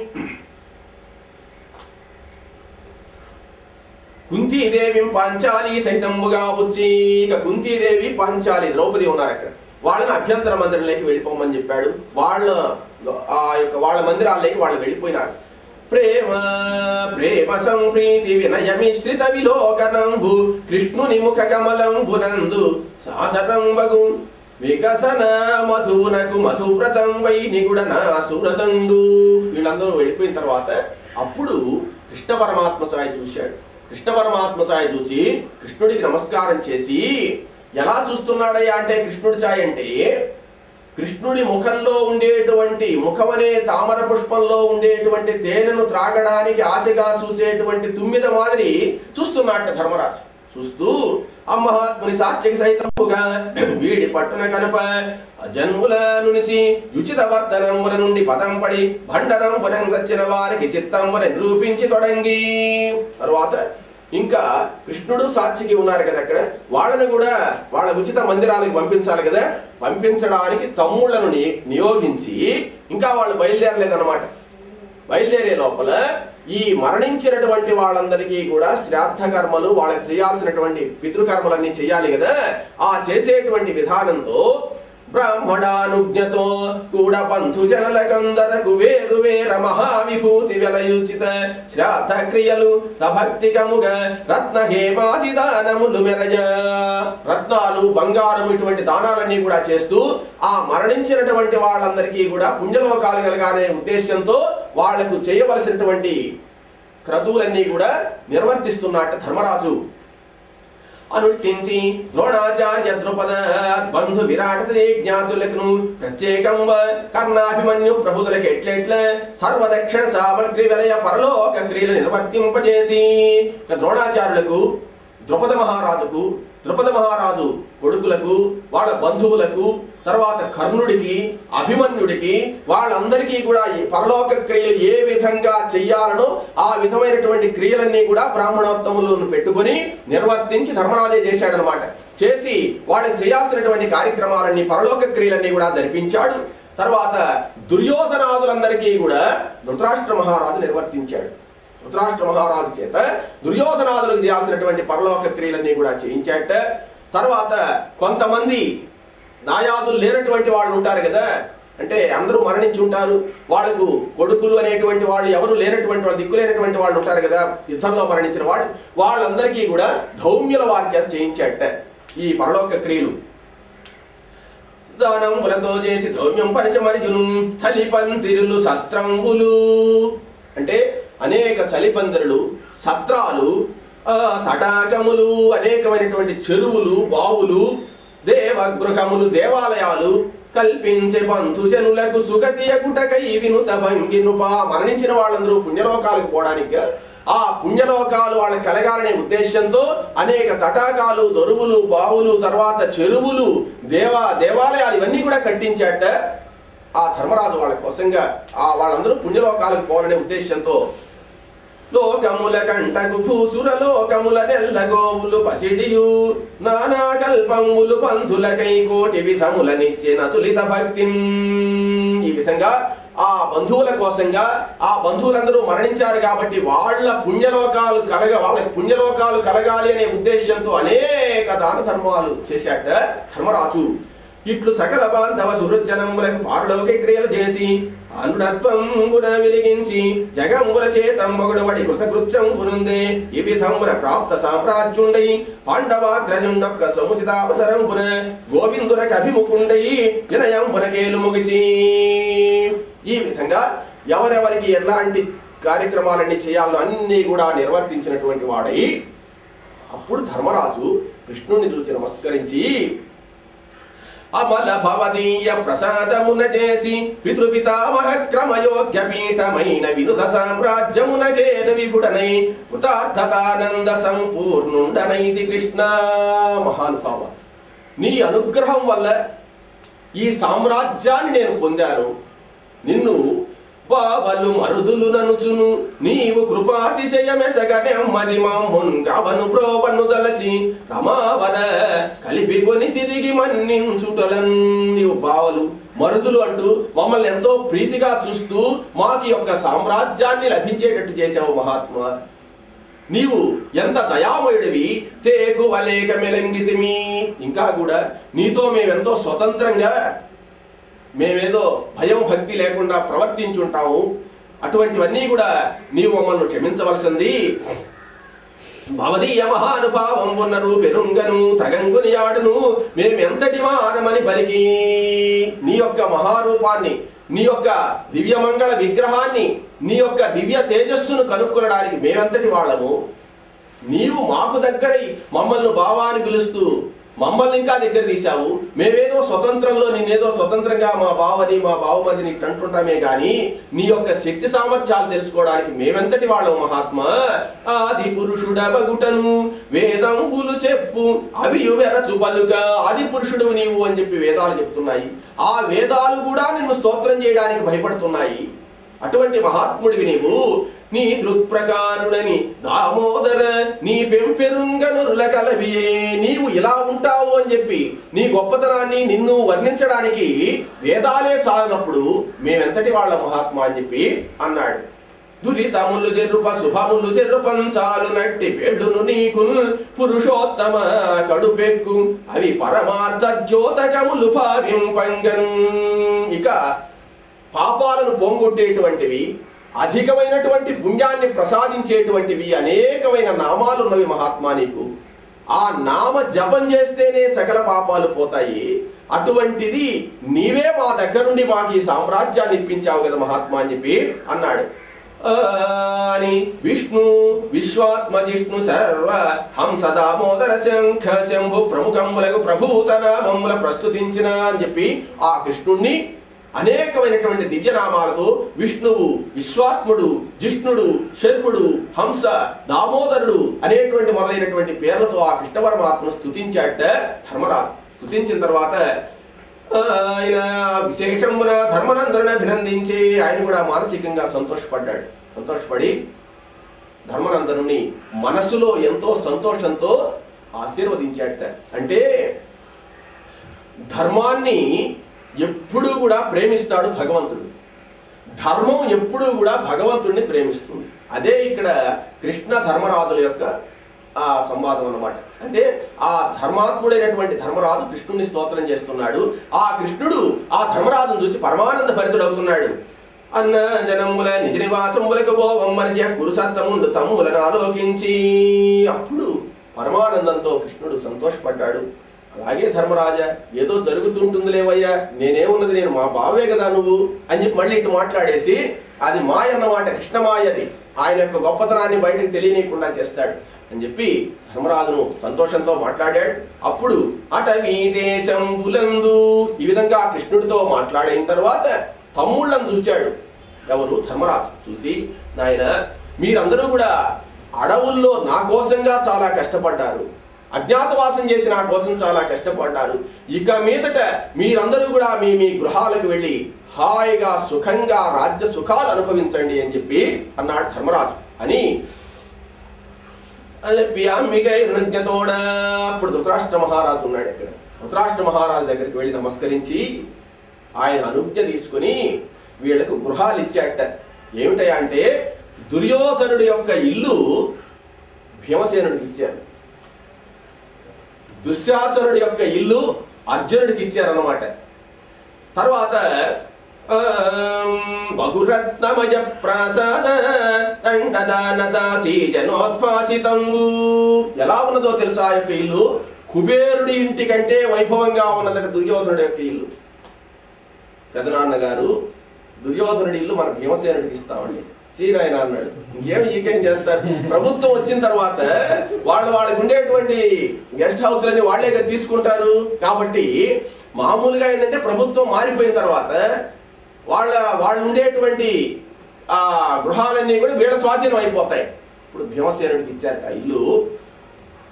కుంతీదేవి పాంచాలి సైతంబుగా వచ్చి ఇక కుంతీదేవి పాంచాలి ద్రౌపది ఉన్నారు అక్కడ వాళ్ళని అభ్యంతర మందిరంలోకి వెళ్ళిపోమని చెప్పాడు వాళ్ళ ఆ యొక్క వాళ్ళ మందిరాల్లోకి వాళ్ళు వెళ్ళిపోయినారు ప్రేమ ప్రేమ సంప్రీతి వినయమిశ్రిత విలోకనంబు కృష్ణుని ముఖ కమలంబునందు శాసనంబగు వికసన మధునకు మధువ్రతం వై నిగుడన సురతండు వీళ్ళందరూ వెళ్ళిపోయిన తర్వాత అప్పుడు కృష్ణ పరమాత్మ ఛాయ చూశాడు కృష్ణ పరమాత్మ ఛాయ చూసి కృష్ణుడికి నమస్కారం చేసి ఎలా చూస్తున్నాడయ్యా అంటే కృష్ణుడి ఛాయ అంటే కృష్ణుడి ముఖంలో ఉండేటువంటి ముఖమనే తామర పుష్పంలో ఉండేటువంటి తేనెను త్రాగడానికి ఆశగా చూసేటువంటి తుమ్మిద మాదిరి చూస్తున్నట్ట ధర్మరాజు చూస్తూ అమ్మహాత్ముని సాత్యకి సైతముగా వీడి పట్టున కనుప జన్ముల నుంచి యుచిత వర్తనముల నుండి పదం పడి భండనం పురం సచ్చిన వారికి చిత్తంబున నిరూపించి తొడంగి తరువాత ఇంకా కృష్ణుడు సాక్షికి ఉన్నారు కదా అక్కడ వాళ్ళని కూడా వాళ్ళ ఉచిత మందిరాలకు పంపించాలి కదా పంపించడానికి తమ్ముళ్లను ని- నియోగించి ఇంకా వాళ్ళు బయలుదేరలేదన్నమాట బయలుదేరే లోపల ఈ మరణించినటువంటి వాళ్ళందరికీ కూడా శ్రాద్ధ కర్మలు వాళ్ళకి చేయాల్సినటువంటి పితృకర్మలన్నీ చేయాలి కదా ఆ చేసేటువంటి విధానంతో బ్రాహ్మణానుజ్ఞతో కూడా బంధు జనలకందరకు వేరు వేర మహావిభూతి వెలయుచిత శ్రాద్ధ క్రియలు సభక్తికముగా రత్న హేమాది దానములు మెరజ రత్నాలు బంగారం ఇటువంటి దానాలన్నీ కూడా చేస్తూ ఆ మరణించినటువంటి వాళ్ళందరికీ కూడా పుణ్యలోకాలు కలగాలనే ఉద్దేశంతో వాళ్లకు చేయవలసినటువంటి క్రతువులన్నీ కూడా నిర్వర్తిస్తున్నట్టు ధర్మరాజు అనుష్ఠించి ద్రోణాచార్య ద్రుపద బంధు విరాట జ్ఞాతులకు ప్రత్యేకంబ కర్ణాభిమన్యు ప్రభుతులకు ఎట్లెట్ల సర్వదక్షిణ సామగ్రి వలయ పరలోక క్రియలు నిర్వర్తింపజేసి ఇక ద్రోణాచార్యులకు ద్రుపద మహారాజుకు ద్రుపద మహారాజు కొడుకులకు వాళ్ళ బంధువులకు తర్వాత కర్ణుడికి అభిమన్యుడికి వాళ్ళందరికీ కూడా ఈ పరలోక క్రియలు ఏ విధంగా చెయ్యాలనో ఆ విధమైనటువంటి క్రియలన్నీ కూడా బ్రాహ్మణోత్తములను పెట్టుకొని నిర్వర్తించి ధర్మరాజే చేశాడనమాట చేసి వాళ్ళకి చేయాల్సినటువంటి కార్యక్రమాలన్నీ పరలోక క్రియలన్నీ కూడా జరిపించాడు తర్వాత దుర్యోధనాదులందరికీ కూడా ధృతరాష్ట్ర మహారాజు నిర్వర్తించాడు ధృతరాష్ట్ర మహారాజు చేత దుర్యోధనాదులకు చేయాల్సినటువంటి పరలోక క్రియలన్నీ కూడా చేయించాట తర్వాత కొంతమంది నాయాదులు లేనటువంటి వాళ్ళు ఉంటారు కదా అంటే అందరూ మరణించి ఉంటారు వాళ్ళకు కొడుకులు అనేటువంటి వాళ్ళు ఎవరు లేనటువంటి వాళ్ళు దిక్కు లేనటువంటి వాళ్ళు ఉంటారు కదా యుద్ధంలో మరణించిన వాళ్ళు వాళ్ళందరికీ కూడా ధౌమ్యుల వారి చేత చేయించాట ఈ పరలోక క్రియలు దానంబులతో చేసి ద్రవ్యం పరిచమరియును చలిపందిరులు సత్రంబులు అంటే అనేక చలిపందిరులు సత్రాలు ఆ, తటాకములు అనేకమైనటువంటి చెరువులు బావులు దేవగృహములు దేవాలయాలు కల్పించే బంధుజనులకు సుగతి అగుటకై వినుత భంగి నృప మరణించిన వాళ్ళందరూ పుణ్యలోకాలకు పోవడానికి ఆ పుణ్యలోకాలు వాళ్ళకి కలగాలనే ఉద్దేశంతో అనేక తటాకాలు దొరువులు బావులు తర్వాత చెరువులు దేవా దేవాలయాలు ఇవన్నీ కూడా కట్టించాట ఆ ధర్మరాజు వాళ్ళ కోసంగా ఆ వాళ్ళందరూ పుణ్యలోకాలకు పోవాలనే ఉద్దేశంతో లోకముల కంటకు భూసుర లోకముల నెల్ల గోవులు పసిడియు నానా కల్పములు పంధులకై కోటి విధములనిచ్చిన తులిత భక్తి ఈ విధంగా ఆ బంధువుల కోసంగా ఆ బంధువులందరూ మరణించారు కాబట్టి వాళ్ళ పుణ్యలోకాలు కలగ వాళ్ళకి పుణ్యలోకాలు కలగాలి అనే ఉద్దేశంతో అనేక దాన ధర్మాలు చేశాట ధర్మరాజు ఇట్లు సకల బాంధవ సుహృజనములకు పారలోక క్రియలు చేసి అనుడత్వంబున వెలిగించి జగంబుల చేతంబగుడు వడి కృతకృత్యంబునుందే ఈ విధంబున ప్రాప్త సామ్రాజ్యుండై పాండవాగ్రజుండొక్క సముచితావసరంబున గోవిందునకు అభిముఖుండై వినయంబున కేలు ముగిచి ఈ విధంగా ఎవరెవరికి ఎలాంటి కార్యక్రమాలన్నీ చేయాలో అన్నీ కూడా నిర్వర్తించినటువంటి వాడై అప్పుడు ధర్మరాజు కృష్ణుణ్ణి చూసి నమస్కరించి అమల భవదీయ ప్రసాదమున చేసి పితృపితామహ క్రమయోగ్య పీఠమైన వినుత సామ్రాజ్యమునకేను విభుడనై కృతార్థతానంద సంపూర్ణుండనైది కృష్ణ మహానుభావ నీ అనుగ్రహం వల్ల ఈ సామ్రాజ్యాన్ని నేను పొందాను నిన్ను బావలు మరుదులు ననుచును నీవు కృపాతిశయమెసగ నెమ్మది మమ్మున్ గవను ప్రోవను దలచి రమావర కలిపి కొని తిరిగి మన్నించుటలన్ నీవు బావలు మరుదులు అంటూ మమ్మల్ని ఎంతో ప్రీతిగా చూస్తూ మాకు ఈ యొక్క సామ్రాజ్యాన్ని లభించేటట్టు చేశావు మహాత్మా నీవు ఎంత దయామయుడివి తేగు వలేక మెలంగితిమి ఇంకా కూడా నీతో మేమెంతో స్వతంత్రంగా మేమేదో భయం భక్తి లేకుండా ప్రవర్తించుంటాము అటువంటివన్నీ కూడా నీవు మమ్మల్ని క్షమించవలసింది భవదీయ మహానుభావం ఉన్నరు పెరుంగను తగంగుని ఆడును మేమెంతటి వారమని పలికి నీ యొక్క మహారూపాన్ని నీ యొక్క దివ్యమంగళ విగ్రహాన్ని నీ యొక్క దివ్య తేజస్సును కనుక్కొనడానికి మేమెంతటి వాళ్ళము నీవు మాకు దగ్గరై మమ్మల్ని భావాన్ని పిలుస్తూ మమ్మల్ని ఇంకా దగ్గర తీశావు మేమేదో స్వతంత్రంలో నిన్నేదో స్వతంత్రంగా మా బావని మా బావమదిని అంటుంటామే గాని నీ యొక్క శక్తి సామర్థ్యాలు తెలుసుకోవడానికి మేమెంతటి వాళ్ళం మహాత్మా ఆది పురుషుడబగుటను వేదంబులు చెప్పు అవి వెరచు పలుక ఆది పురుషుడు నీవు అని చెప్పి వేదాలు చెప్తున్నాయి ఆ వేదాలు కూడా నిన్ను స్తోత్రం చేయడానికి భయపడుతున్నాయి అటువంటి మహాత్ముడివి నీవు నీ దృక్ప్రకారుడని దామోదర నీ పెంపెరుంగనురుల కలవియే నీవు ఇలా ఉంటావు అని చెప్పి నీ గొప్పతనాన్ని నిన్ను వర్ణించడానికి వేదాలే చాలనప్పుడు మేమెంతటి వాళ్ళ మహాత్మా అని చెప్పి అన్నాడు దురితములు జరుప శుభములు జరుపంచాలు నట్టి పెళ్ళును నీకు పురుషోత్తమ కడుపెక్కు అవి పరమార్థ ద్యోతకములు భావింపంగన్ ఇక పాపాలను పోంగొట్టేటువంటివి అధికమైనటువంటి పుణ్యాన్ని ప్రసాదించేటువంటివి అనేకమైన నామాలు ఉన్నవి మహాత్మా నీకు ఆ నామ జపం చేస్తేనే సకల పాపాలు పోతాయి అటువంటిది నీవే మా దగ్గర నుండి మాకు ఈ సామ్రాజ్యాన్ని ఇప్పించావు కదా మహాత్మా అని చెప్పి అన్నాడు ఆ అని విష్ణు విశ్వాత్మ జిష్ణు సర్వ హంస దామోదర శంఖ శంభు ప్రముఖములకు ప్రభూతనామముల ప్రస్తుతించిన అని చెప్పి ఆ కృష్ణుణ్ణి అనేకమైనటువంటి దివ్యనామాలతో విష్ణువు విశ్వాత్ముడు జిష్ణుడు శర్వుడు హంస దామోదరుడు అనేటువంటి మొదలైనటువంటి పేర్లతో ఆ కృష్ణ పరమాత్మను స్తుతించాట ధర్మరాజు స్తుతించిన తర్వాత ఆ, ఆయన విశేషమున ధర్మనందరుని అభినందించి ఆయన కూడా మానసికంగా సంతోషపడ్డాడు సంతోషపడి ధర్మనందనుని మనసులో ఎంతో సంతోషంతో ఆశీర్వదించాట అంటే ధర్మాన్ని ఎప్పుడూ కూడా ప్రేమిస్తాడు భగవంతుడు ధర్మం ఎప్పుడూ కూడా భగవంతుడిని ప్రేమిస్తుంది అదే ఇక్కడ కృష్ణ ధర్మరాజుల యొక్క ఆ సంవాదం అన్నమాట అంటే ఆ ధర్మాత్ముడైనటువంటి ధర్మరాజు కృష్ణుని స్తోత్రం చేస్తున్నాడు ఆ కృష్ణుడు ఆ ధర్మరాజును చూసి పరమానంద భరితుడవుతున్నాడు అన్న జనముల నిజ నివాసములకు పోవమ్మని కురుసత్తముండు తమ్ములను ఆలోకించి అప్పుడు పరమానందంతో కృష్ణుడు సంతోషపడ్డాడు అలాగే ధర్మరాజా ఏదో జరుగుతుంటుంది లేవయ్యా నేనేమున్నది నేను మా బావే కదా నువ్వు అని చెప్పి మళ్ళీ ఇటు మాట్లాడేసి అది మాయ అన్నమాట కృష్ణమాయ అది ఆయన యొక్క గొప్పతనాన్ని బయటకు తెలియనీయకుండా చేస్తాడు అని చెప్పి ధర్మరాజును సంతోషంతో మాట్లాడాడు అప్పుడు అటవీ దేశం బులందు ఈ విధంగా ఆ కృష్ణుడితో మాట్లాడిన తర్వాత తమ్ముళ్ళను చూచాడు ఎవరు ధర్మరాజు చూసి నాయన మీరందరూ కూడా అడవుల్లో నా కోసంగా చాలా కష్టపడ్డారు అజ్ఞాతవాసం చేసి నా కోసం చాలా కష్టపడ్డారు ఇక మీదట మీరందరూ కూడా మీ మీ గృహాలకు వెళ్ళి హాయిగా సుఖంగా రాజ్య సుఖాలు అనుభవించండి అని చెప్పి అన్నాడు ధర్మరాజు అని అని చెప్పి అంబికై రుణజ్ఞతోడ అప్పుడు ధృతరాష్ట్ర మహారాజు ఉన్నాడు ఇక్కడ ధృతరాష్ట్ర మహారాజు దగ్గరికి వెళ్ళి నమస్కరించి ఆయన అనుజ్ఞ తీసుకుని వీళ్ళకు గృహాలు ఇచ్చాట ఏమిటయా అంటే దుర్యోధనుడి యొక్క ఇల్లు భీమసేనుడికి ఇచ్చారు దుశ్శాసనుడి యొక్క ఇల్లు అర్జునుడికి ఇచ్చారన్నమాట తర్వాత బహురత్నమయ ప్రాసాద దండదానదాసీ జనోద్భాసితంబు ఎలా ఉన్నదో తెలుసా ఆ యొక్క ఇల్లు కుబేరుడి ఇంటి కంటే వైభవంగా ఉన్నదట దుర్యోధనుడి యొక్క ఇల్లు పెదనాన్న గారు దుర్యోధనుడి ఇల్లు మన భీమసేనుడికి ఇస్తామండి చీనాయన అన్నాడు ఇంకేం ఈకేం చేస్తారు ప్రభుత్వం వచ్చిన తర్వాత వాళ్ళు వాళ్ళకి ఉండేటువంటి గెస్ట్ హౌస్లన్నీ వాళ్ళే కదా తీసుకుంటారు కాబట్టి మామూలుగా ఏంటంటే ప్రభుత్వం మారిపోయిన తర్వాత వాళ్ళ వాళ్ళు ఉండేటువంటి ఆ గృహాలన్నీ కూడా వీళ్ళ స్వాధీనం అయిపోతాయి ఇప్పుడు భీమసేనుడికి ఇచ్చారట ఇల్లు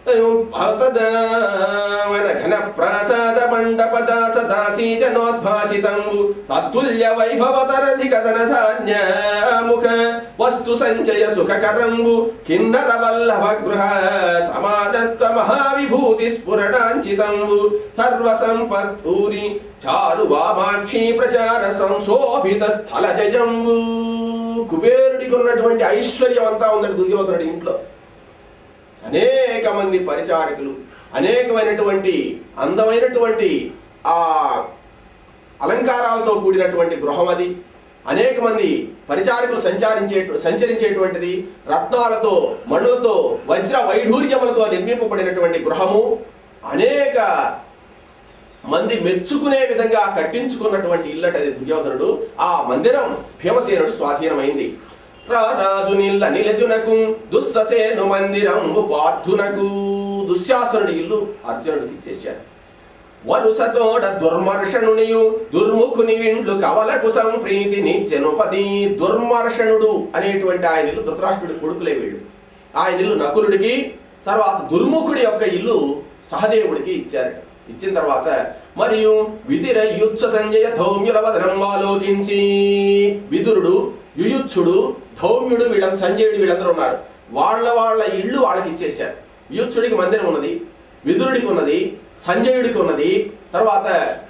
ఘన ప్రాసాద మండపద సదాసీ జనోద్భాసితంబు తత్తుల్య వైభవతరధి కథన ధాన్య ముఖ వస్తు సంచయ సుఖకరంబు కిన్నర వల్లభ గృహ సమానత్వ మహావిభూతి స్ఫురణాంచితంబు సర్వ సంపత్పూరి చారు వామాక్షి ప్రచార సంశోభిత స్థల జయంబు కుబేరుడికి ఉన్నటువంటి ఐశ్వర్యం అంతా ఉందండి దుర్యోధనుడి ఇంట్లో అనేక మంది పరిచారకులు అనేకమైనటువంటి అందమైనటువంటి ఆ అలంకారాలతో కూడినటువంటి గృహం అది అనేక మంది పరిచారకులు సంచారించే సంచరించేటువంటిది రత్నాలతో మణులతో వజ్ర వైఢూర్యములతో నిర్మింపబడినటువంటి గృహము అనేక మంది మెచ్చుకునే విధంగా కట్టించుకున్నటువంటి ఇల్లటది దుర్యోధనుడు ఆ మందిరం భీమసేనుడు స్వాధీనమైంది రారాజు నిల్ల నిలచునకు దుస్ససేను మందిరంబు పార్థునకు దుశ్శాసనుడి ఇల్లు అర్జునుడికి ఇచ్చేశాడు వరుసతోడ దుర్మర్షణునియు దుర్ముఖుని ఇండ్లు కవలకు సంప్రీతి నిత్యనుపతి దుర్మర్షణుడు అనేటువంటి ఆయన ఇల్లు ధృతరాష్ట్రుడి కొడుకులే వీళ్ళు ఆయన ఇల్లు నకులుడికి తర్వాత దుర్ముఖుడి యొక్క ఇల్లు సహదేవుడికి ఇచ్చారట ఇచ్చిన తర్వాత మరియు విధిర యుత్స సంజయ ధౌమ్యుల వదనం ఆలోకించి విదురుడు యుయుత్సుడు ధౌమ్యుడు వీళ్ళ సంజయుడు వీళ్ళందరూ ఉన్నారు వాళ్ళ వాళ్ళ ఇళ్ళు వాళ్ళకి ఇచ్చేశారు యుత్సుడికి మందిరం ఉన్నది విదురుడికి ఉన్నది సంజయుడికి ఉన్నది తర్వాత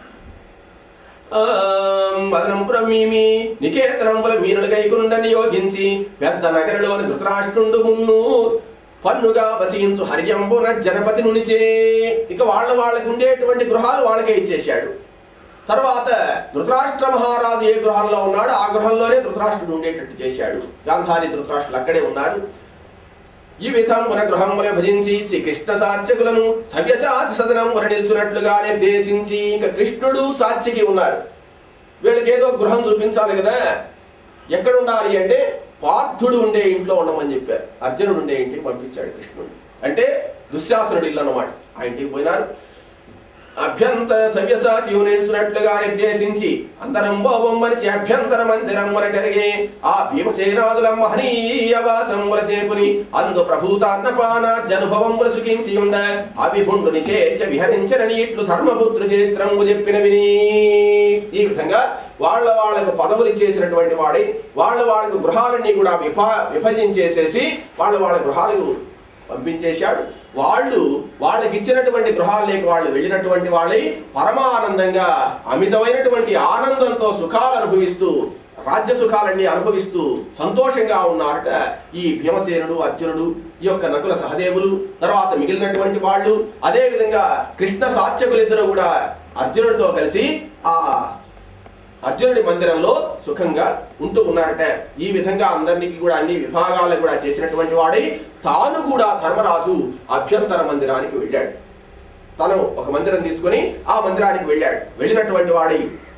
మదనంపురం మీమి నికేతనంబుల మీనులు గైకునుండని యోగించి పెద్ద నగరలోని ధృతరాష్ట్రుండు మున్ను పన్నుగా వసించు హర్యంబున జనపతి నునిచే ఇక వాళ్ళ వాళ్ళకి ఉండేటువంటి గృహాలు వాళ్ళకే ఇచ్చేశాడు తర్వాత ధృతరాష్ట్ర మహారాజు ఏ గృహంలో ఉన్నాడో ఆ గృహంలోనే ధృతరాష్ట్రుడు ఉండేటట్టు చేశాడు గాంధారి ధృతరాష్ట్రులు అక్కడే ఉన్నారు ఈ విధమున గృహముల భజించి ఇచ్చి కృష్ణ సాత్యకులను సవ్యచాసి సదనమున నిల్చున్నట్లుగా నిర్దేశించి ఇంకా కృష్ణుడు సాత్యకి ఉన్నారు వీళ్ళకి ఏదో గృహం చూపించాలి కదా ఎక్కడ ఉండాలి అంటే పార్థుడు ఉండే ఇంట్లో ఉండమని చెప్పారు అర్జునుడు ఉండే ఇంటికి పంపించాడు కృష్ణుడు అంటే దుశ్శాసనుడు ఇల్లు అన్నమాట ఆ ఇంటికి పోయినారు అభ్యంతర సవ్యసాచి నిలుచున్నట్లుగా నిర్దేశించి అంతరం బొమ్మనిచి అభ్యంతర మందిరమున కలిగే ఆ భీమసేనాదుల మహనీయ వాసముల సేపుని అందు ప్రభూతాన్నపాన జనుభవముల సుఖించి ఉండ అవిభుండుని చేర్చ విహరించరని ఇట్లు ధర్మపుత్రు చరిత్రము చెప్పిన విని ఈ విధంగా వాళ్ళ వాళ్ళకు పదవులు ఇచ్చేసినటువంటి వాడి వాళ్ళ వాళ్ళకు గృహాలన్నీ కూడా విభా విభజించేసేసి వాళ్ళ వాళ్ళ గృహాలకు పంపించేశాడు వాళ్ళు వాళ్ళకి ఇచ్చినటువంటి గృహాల్లోకి వాళ్ళు వెళ్ళినటువంటి వాళ్ళై పరమానందంగా అమితమైనటువంటి ఆనందంతో సుఖాలు అనుభవిస్తూ రాజ్య సుఖాలన్నీ అనుభవిస్తూ సంతోషంగా ఉన్నారట ఈ భీమసేనుడు అర్జునుడు ఈ యొక్క నకుల సహదేవులు తర్వాత మిగిలినటువంటి వాళ్ళు అదే విధంగా కృష్ణ సాత్యకులిద్దరూ కూడా అర్జునుడితో కలిసి ఆ అర్జునుడి మందిరంలో సుఖంగా ఉంటూ ఉన్నారట ఈ విధంగా అందరికి కూడా అన్ని విభాగాలు కూడా చేసినటువంటి వాడై తాను కూడా ధర్మరాజు అభ్యంతర మందిరానికి వెళ్ళాడు తను ఒక మందిరం తీసుకొని ఆ మందిరానికి వెళ్ళాడు వెళ్ళినటువంటి వాడై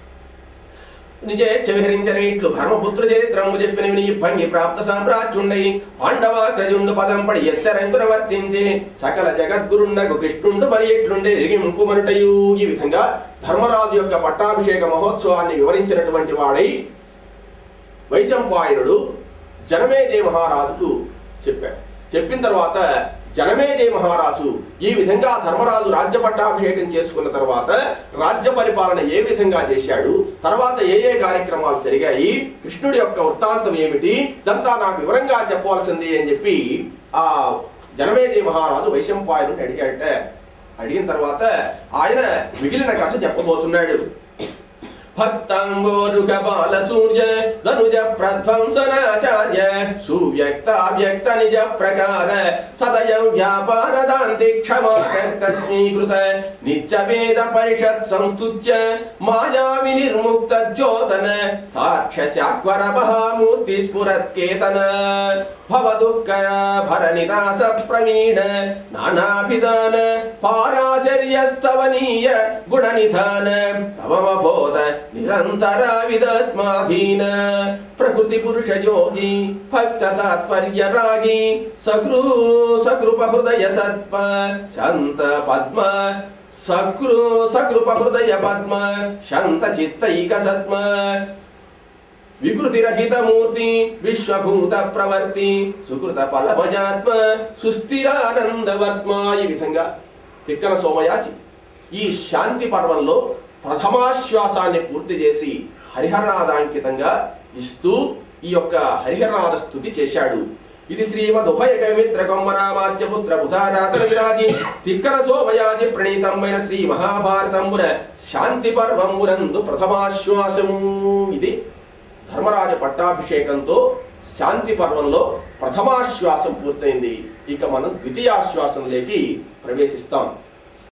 నిజే చెవిహరించని ఇట్లు ధర్మపుత్ర చరిత్రము చెప్పిన విని భంగి ప్రాప్త సామ్రాజ్యుండై పాండవ క్రజుండు పదం పడి ఎత్తరంకున వర్తించి సకల జగద్గురుండకు కృష్ణుండు మరి ఎట్లుండే రిగింపు మనుటయు ఈ విధంగా ధర్మరాజు యొక్క పట్టాభిషేక మహోత్సవాన్ని వివరించినటువంటి వాడై వైశంపాయనుడు జనమేజయ మహారాజుకు చెప్పాడు చెప్పిన తర్వాత జనమేజయ మహారాజు ఈ విధంగా ధర్మరాజు రాజ్య పట్టాభిషేకం చేసుకున్న తర్వాత రాజ్య పరిపాలన ఏ విధంగా చేశాడు తర్వాత ఏ ఏ కార్యక్రమాలు జరిగాయి కృష్ణుడి యొక్క వృత్తాంతం ఏమిటి ఇదంతా నాకు వివరంగా చెప్పవలసింది అని చెప్పి ఆ జనమేజయ మహారాజు వైశంపాయనుడిని అడిగాడట అడిగిన తర్వాత ఆయన మిగిలిన కథ చెప్పబోతున్నాడు భక్తాంబోరుగ బాల సూర్య ధనుజ ప్రధ్వంసనాచార్య సువ్యక్త వ్యక్త నిజ ప్రకార సదయం వ్యాపారదాంతి క్షమాకృత నిత్య వేద పరిషత్ సంస్తుత్య మాయా వినిర్ముక్త జ్యోతన తాక్షస్యాక్వర మహామూర్తి స్ఫురత్కేతన భవ దుఃఖ భర నిరాస ప్రవీణ నానాభిధాన పారాశర్యస్తవనీయ గుణ నిధాన తవమబోధ నిరంతర విదత్మాధీన ప్రకృతి పురుష యోగి భక్త తాత్పర్య రాగి సకృ సకృప హృదయ సత్వ శాంత పద్మ సకృ సకృప హృదయ పద్మ శాంత చిత్తైక సత్మ వికృతిరహిత మూర్తి విశ్వభూత ప్రవర్తి సుకృత ఫలభజాత్మ సుస్థిరానందవర్త్మ ఈ విధంగా తిక్కన సోమయాజి ఈ శాంతి పర్వంలో ప్రథమాశ్వాసాన్ని పూర్తి చేసి హరిహరనాదాంకితంగా ఇస్తూ ఈ యొక్క హరిహరనాద స్థుతి చేశాడు ఇది శ్రీమద్ ఉభయ కవిమిత్ర కొమ్మరామాచ్య పుత్ర బుధారాతన విరాజి తిక్కన సోమయాజి ప్రణీతమైన శ్రీ మహాభారతంబున శాంతి పర్వంబునందు ప్రథమాశ్వాసము ఇది ధర్మరాజ పట్టాభిషేకంతో శాంతి పర్వంలో ప్రథమాశ్వాసం పూర్తయింది ఇక మనం ద్వితీయాశ్వాసంలోకి ప్రవేశిస్తాం